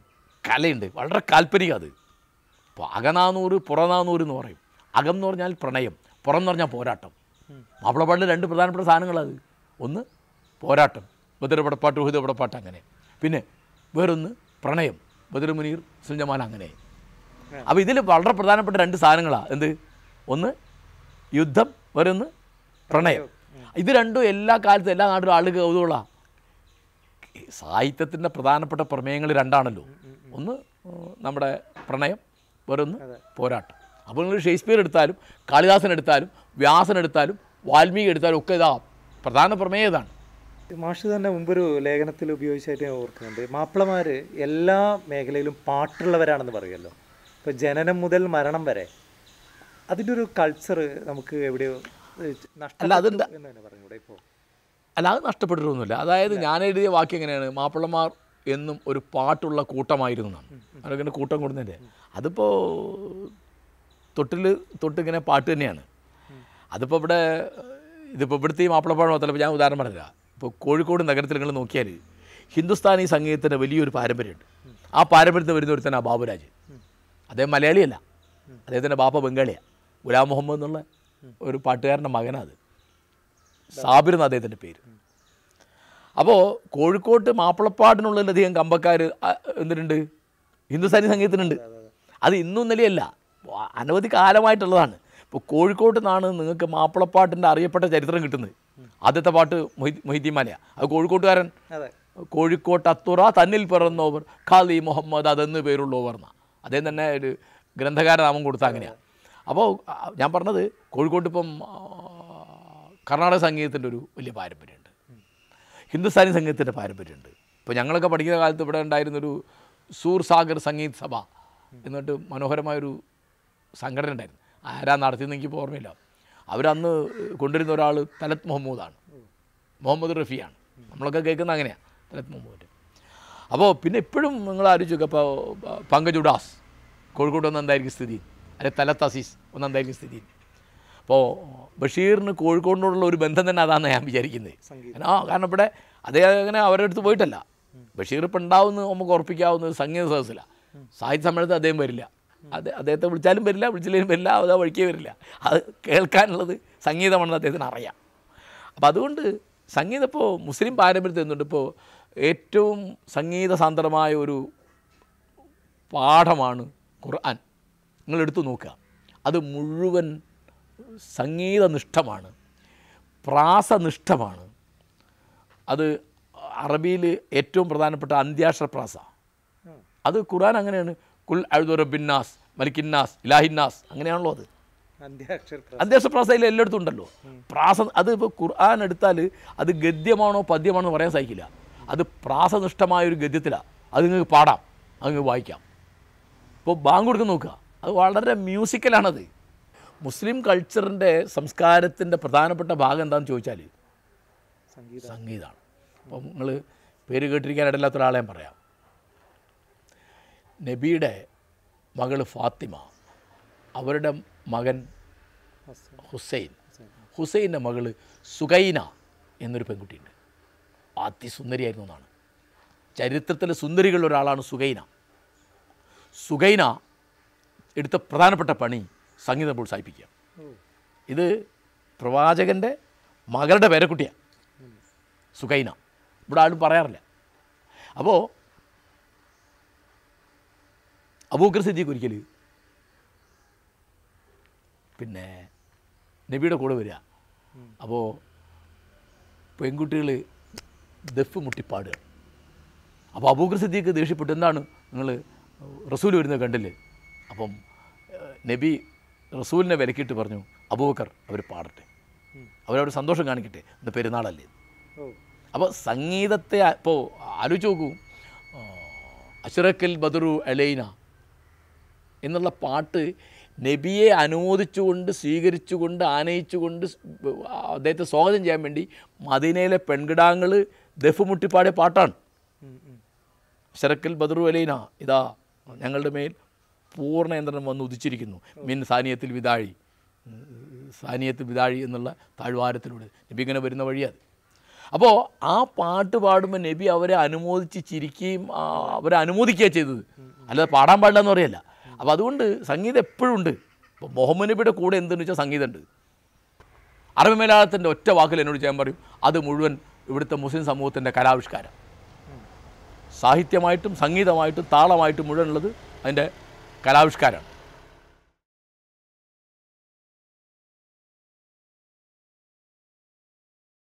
Speaker 1: കലയുണ്ട് വളരെ കാൽപ്പനികം അത് ഇപ്പോൾ അകനാനൂറ് പുറനാനൂറ് എന്ന് പറയും അകം എന്ന് പറഞ്ഞാൽ പ്രണയം പുറം എന്ന് പറഞ്ഞാൽ പോരാട്ടം മാപ്പിളപ്പാട്ടിൽ രണ്ട് പ്രധാനപ്പെട്ട സാധനങ്ങളത് ഒന്ന് പോരാട്ടം ബദർപടപ്പാട്ട് ഉഹിതപടപ്പാട്ട് അങ്ങനെ പിന്നെ വേറൊന്ന് പ്രണയം ബദർ മുനീർ സുൽജമാൻ അങ്ങനെ അപ്പോൾ ഇതിൽ വളരെ പ്രധാനപ്പെട്ട രണ്ട് സാധനങ്ങളാണ് എന്ത് ഒന്ന് യുദ്ധം വേറൊന്ന് പ്രണയം ഇത് രണ്ടും എല്ലാ കാലത്തും എല്ലാ നാട്ടിലും ആളുകൾ കൗതുകളാണ് സാഹിത്യത്തിൻ്റെ പ്രധാനപ്പെട്ട പ്രമേയങ്ങൾ രണ്ടാണല്ലോ ഒന്ന് ഏഹ്, നമ്മുടെ പ്രണയം വേറൊന്ന് പോരാട്ടം അപ്പോൾ നിങ്ങൾ ഷേക്സ്പിയർ എടുത്താലും കാളിദാസൻ എടുത്താലും വ്യാസൻ എടുത്താലും വാൽമീകി എടുത്താലും ഒക്കെ ഇതാ പ്രധാന പ്രമേയം ഇതാണ്
Speaker 2: മാഷ് തന്നെ മുമ്പൊരു ലേഖനത്തിൽ ഉപയോഗിച്ചായിട്ട് ഞാൻ ഓർക്കുന്നുണ്ട് മാപ്പിളമാർ എല്ലാ മേഖലയിലും പാട്ടുള്ളവരാണെന്ന് പറയുമല്ലോ ഇപ്പോൾ ജനനം മുതൽ മരണം വരെ അതിൻ്റെ ഒരു കൾച്ചർ നമുക്ക് എവിടെയോ ഏഹ്, നഷ്ടപ്പെട്ടു
Speaker 1: അതെന്താ?
Speaker 2: എന്ന് തന്നെ പറഞ്ഞൂടെ ഇപ്പോൾ
Speaker 1: അല്ല അത് നഷ്ടപ്പെട്ടിട്ടൊന്നുമില്ല അതായത് ഞാൻ എഴുതിയ വാക്യം എങ്ങനെയാണ് മാപ്പിളമാർ എന്നും ഒരു പാട്ടുള്ള കൂട്ടമായിരുന്നു എന്നാണ് അവരങ്ങനെ കൂട്ടം കൊടുന്നതിൻ്റെ അതിപ്പോൾ തൊട്ടിൽ തൊട്ടിങ്ങനെ പാട്ട് തന്നെയാണ് അതിപ്പോൾ ഇവിടെ ഇതിപ്പോൾ ഇവിടുത്തെ ഈ മാപ്പിളപ്പാട് മാത്രമല്ല ഇപ്പോൾ ഞാൻ ഉദാഹരണം പറഞ്ഞില്ല ഇപ്പോൾ കോഴിക്കോട് നഗരത്തിൽ നിങ്ങൾ നോക്കിയാൽ ഹിന്ദുസ്ഥാനി സംഗീതത്തിൻ്റെ വലിയൊരു പാരമ്പര്യമുണ്ട് ആ പാരമ്പര്യത്തിൽ വരുന്ന ഒരുത്തനാണ് ബാബുരാജ് അദ്ദേഹം മലയാളിയല്ല അദ്ദേഹത്തിൻ്റെ ബാപ്പ ബംഗാളിയാണ് ഗുലാം മുഹമ്മദ് എന്നുള്ള ഒരു പാട്ടുകാരൻ്റെ മകനാണ് അത് സാബിർ എന്ന അദ്ദേഹത്തിൻ്റെ പേര് അപ്പോൾ കോഴിക്കോട്ട് മാപ്പിളപ്പാട്ടിനുള്ളിലധികം കമ്പക്കാർ എന്തിനുണ്ട് ഹിന്ദുസ്ഥാനി സംഗീതത്തിനുണ്ട് അത് ഇന്നും ഇന്നലെയല്ല വ- അനവധി കാലമായിട്ടുള്ളതാണ് ഇപ്പോൾ കോഴിക്കോട്ട് നിന്നാണ് നിങ്ങൾക്ക് മാപ്പിളപ്പാട്ടിൻ്റെ അറിയപ്പെട്ട ചരിത്രം കിട്ടുന്നത് ആദ്യത്തെ പാട്ട് മൊഹി മൊഹിദ്ദീൻ മാലയാണ് അത് കോഴിക്കോട്ടുകാരൻ
Speaker 2: അതെ
Speaker 1: കോഴിക്കോട്ട് അത്തുറ തന്നിൽ പിറന്നോവർ ഖാലി മുഹമ്മദ് അതെന്ന് പേരുള്ളവർ എന്നാ അദ്ദേഹം തന്നെ ഒരു ഗ്രന്ഥകാര നാമം കൊടുത്ത അങ്ങനെയാണ് അപ്പോൾ ആ, ഞാൻ പറഞ്ഞത് കോഴിക്കോട്ട് ഇപ്പം ആ, കർണാടക സംഗീതത്തിൻ്റെ ഒരു വലിയ പാരമ്പര്യമുണ്ട് ഹിന്ദുസ്ഥാനി സംഗീതത്തിൻ്റെ പാരമ്പര്യമുണ്ട് ഇപ്പോൾ ഞങ്ങളൊക്കെ പഠിക്കുന്ന കാലത്ത് ഇവിടെ ഉണ്ടായിരുന്നൊരു സൂർ സാഗർ സംഗീത് സഭ എന്നിട്ട് മനോഹരമായൊരു സംഘടന ഉണ്ടായിരുന്നു ആരാ നടത്തിയെന്ന് എനിക്കിപ്പോൾ ഓർമ്മയില്ല അവരന്ന് കൊണ്ടുവരുന്ന ഒരാൾ തലത് മുഹമ്മൂദാണ് മുഹമ്മദ് റഫിയാണ് നമ്മളൊക്കെ കേൾക്കുന്ന അങ്ങനെയാണ് തലത് മുഹമ്മദ് അപ്പോൾ പിന്നെ ഇപ്പോഴും നിങ്ങൾ ആലോചിച്ചു അപ്പോൾ പങ്കജ് ഉഡാസ് കോഴിക്കോട് ഒന്ന് എന്തായിരിക്കും സ്ഥിതി അല്ലെ തലത്ത് അസീസ് ഒന്ന് എന്തായിരിക്കും സ്ഥിതി അപ്പോൾ ബഷീറിന് കോഴിക്കോടിനോടുള്ള ഒരു ബന്ധം തന്നെ അതാണെന്ന് ഞാൻ വിചാരിക്കുന്നത്
Speaker 2: സംഗീതം.
Speaker 1: ആ കാരണം ഇവിടെ അദ്ദേഹം അങ്ങനെ അവരുടെ അടുത്ത് പോയിട്ടല്ല ബഷീർ ഇപ്പം ഉണ്ടാവുന്ന നമുക്ക് ഉറപ്പിക്കാവുന്നത് സംഗീത സദസ്സിലാണ് സാഹിത്യ സമ്മേളനത്തിൽ അദ്ദേഹം വരില്ല അത് അദ്ദേഹത്തെ വിളിച്ചാലും വരില്ല വിളിച്ചില്ലെങ്കിലും വരില്ല അത് ആ വഴിക്കേ വരില്ല അത് കേൾക്കാനുള്ളത് സംഗീതമാണെന്ന് അദ്ദേഹത്തിന് അറിയാം അപ്പം അതുകൊണ്ട് സംഗീതം ഇപ്പോൾ മുസ്ലിം പാരമ്പര്യത്തിൽ നിന്നുണ്ട് ഇപ്പോൾ ഏറ്റവും സംഗീത സാന്ദ്രമായ ഒരു പാഠമാണ് ഖുർആൻ നിങ്ങൾ എടുത്തു നോക്കുക അത് മുഴുവൻ സംഗീതനിഷ്ഠമാണ് പ്രാസനിഷ്ഠമാണ് അത് അറബിയിൽ ഏറ്റവും പ്രധാനപ്പെട്ട അന്ത്യാക്ഷര പ്രാസ അത് ഖുർആൻ അങ്ങനെയാണ് കുൽ അഴുദുറബിന്നാസ് മലിക്കിന്നാസ് ഇലാഹിന്നാസ് അങ്ങനെയാണല്ലോ അത്
Speaker 2: അന്ത്യാക്ഷര പ്ര-
Speaker 1: അന്ത്യാക്ഷര പ്രാസയിൽ എല്ലായിടത്തും ഉണ്ടല്ലോ പ്രാസ അത് ഇപ്പോൾ ഖുർആൻ എടുത്താൽ അത് ഗദ്യമാണോ പദ്യമാണോ എന്ന് പറയാൻ സാധിക്കില്ല അത് പ്രാസനിഷ്ഠമായ ഒരു ഗദ്യത്തിലാണ് അത് നിങ്ങൾക്ക് പാടാം അത് നിങ്ങൾക്ക് വായിക്കാം ഇപ്പോൾ ബാങ്ക് കൊടുക്കുന്ന നോക്കുക അത് വളരെ മ്യൂസിക്കലാണത് മുസ്ലിം കൾച്ചറിൻ്റെ സംസ്കാരത്തിൻ്റെ പ്രധാനപ്പെട്ട ഭാഗം എന്താണെന്ന് ചോദിച്ചാൽ
Speaker 2: സംഗീതം
Speaker 1: സംഗീതമാണ് അപ്പം നിങ്ങൾ പേര് കേട്ടിരിക്കാൻ ഇടയില്ലാത്ത ഒരാളെ ഞാൻ പറയാം നബിയുടെ മകൾ ഫാത്തിമ അവരുടെ മകൻ
Speaker 2: ഹസ്സൻ.
Speaker 1: ഹുസൈൻ ഹുസൈൻ്റെ മകൾ സുഗൈന എന്നൊരു പെൺകുട്ടിയുണ്ട് അതിസുന്ദരിയായിരുന്നു എന്നാണ് ചരിത്രത്തിലെ സുന്ദരികളിൽ ഒരാളാണ് സുഗൈന സുഗൈന എടുത്ത പ്രധാനപ്പെട്ട പണി സംഗീതം പ്രോത്സാഹിപ്പിക്കുക
Speaker 2: ഓ
Speaker 1: ഇത് പ്രവാചകൻ്റെ മകളുടെ പേരക്കുട്ടിയാണ് സുഖൈന ഇവിടെ ആരും പറയാറില്ല അപ്പോൾ അബൂക്കർ സിദ്ദീഖ് ഒരിക്കൽ പിന്നെ നബിയുടെ കൂടെ വരിക അപ്പോൾ പെൺകുട്ടികൾ ദഫ് മുട്ടിപ്പാടുക അപ്പോൾ അബൂക്കർ സിദ്ദീഖ് ദേഷ്യപ്പെട്ടു എന്താണ് നിങ്ങൾ റസൂൽ വരുന്നത് കണ്ടില്ലേ അപ്പം ഏഹ്, നബി റസൂലിനെ വിലക്കിയിട്ട് പറഞ്ഞു അബൂബക്കർ അവർ പാടട്ടെ അവരവിടെ സന്തോഷം കാണിക്കട്ടെ ഇന്ന് പെരുന്നാളല്ലേ
Speaker 2: ഓ
Speaker 1: അപ്പോൾ സംഗീതത്തെ ഇപ്പോൾ ആലോചിച്ച് നോക്കൂ ആ, അഷ്റക്കൽ ബദറു അലൈന എന്നുള്ള പാട്ട് നബിയെ അനുമോദിച്ചുകൊണ്ട് സ്വീകരിച്ചുകൊണ്ട് ആനയിച്ചുകൊണ്ട് സ്- അദ്ദേഹത്തെ സ്വാഗതം ചെയ്യാൻ വേണ്ടി മദീനയിലെ പെൺകിടാങ്ങൾ ദഫ് മുട്ടിപ്പാടിയ പാട്ടാണ്
Speaker 2: ഉം, ഉം.
Speaker 1: ഷറക്കൽ ബദറു അലൈന ഇതാ ഞങ്ങളുടെ മേൽ പൂർണ്ണ യന്ത്രം വന്ന് ഉദിച്ചിരിക്കുന്നു മിൻ സാനിയത്തിൽ വിതാഴി സാനിയത്തിൽ വിതാഴി എന്നുള്ള താഴ്വാരത്തിലൂടെ നബി ഇങ്ങനെ വരുന്ന വഴിയത് അപ്പോൾ ആ പാട്ട് പാടുമ്പോൾ നബി അവരെ അനുമോദിച്ച് ചിരിക്കുകയും ആ, അവരെ അനുമോദിക്കുകയാണ് ചെയ്തത് അല്ലാതെ പാടാൻ പാടില്ല എന്ന് പറയല്ല അപ്പോൾ അതുകൊണ്ട് സംഗീതം എപ്പോഴും ഉണ്ട് ഇപ്പോൾ മുഹമ്മദ് നബിയുടെ കൂടെ എന്തെന്ന് വെച്ചാൽ സംഗീതമുണ്ട് അറബി മലയാളത്തിൻ്റെ ഒറ്റ വാക്കിൽ എന്നോട് ചെയ്യാൻ പറയും അത് മുഴുവൻ ഇവിടുത്തെ മുസ്ലിം സമൂഹത്തിൻ്റെ കലാവിഷ്കാരം സാഹിത്യമായിട്ടും സംഗീതമായിട്ടും താളമായിട്ടും മുഴുവൻ ഉള്ളത് അതിൻ്റെ കലാവിഷ്കാരമാണ്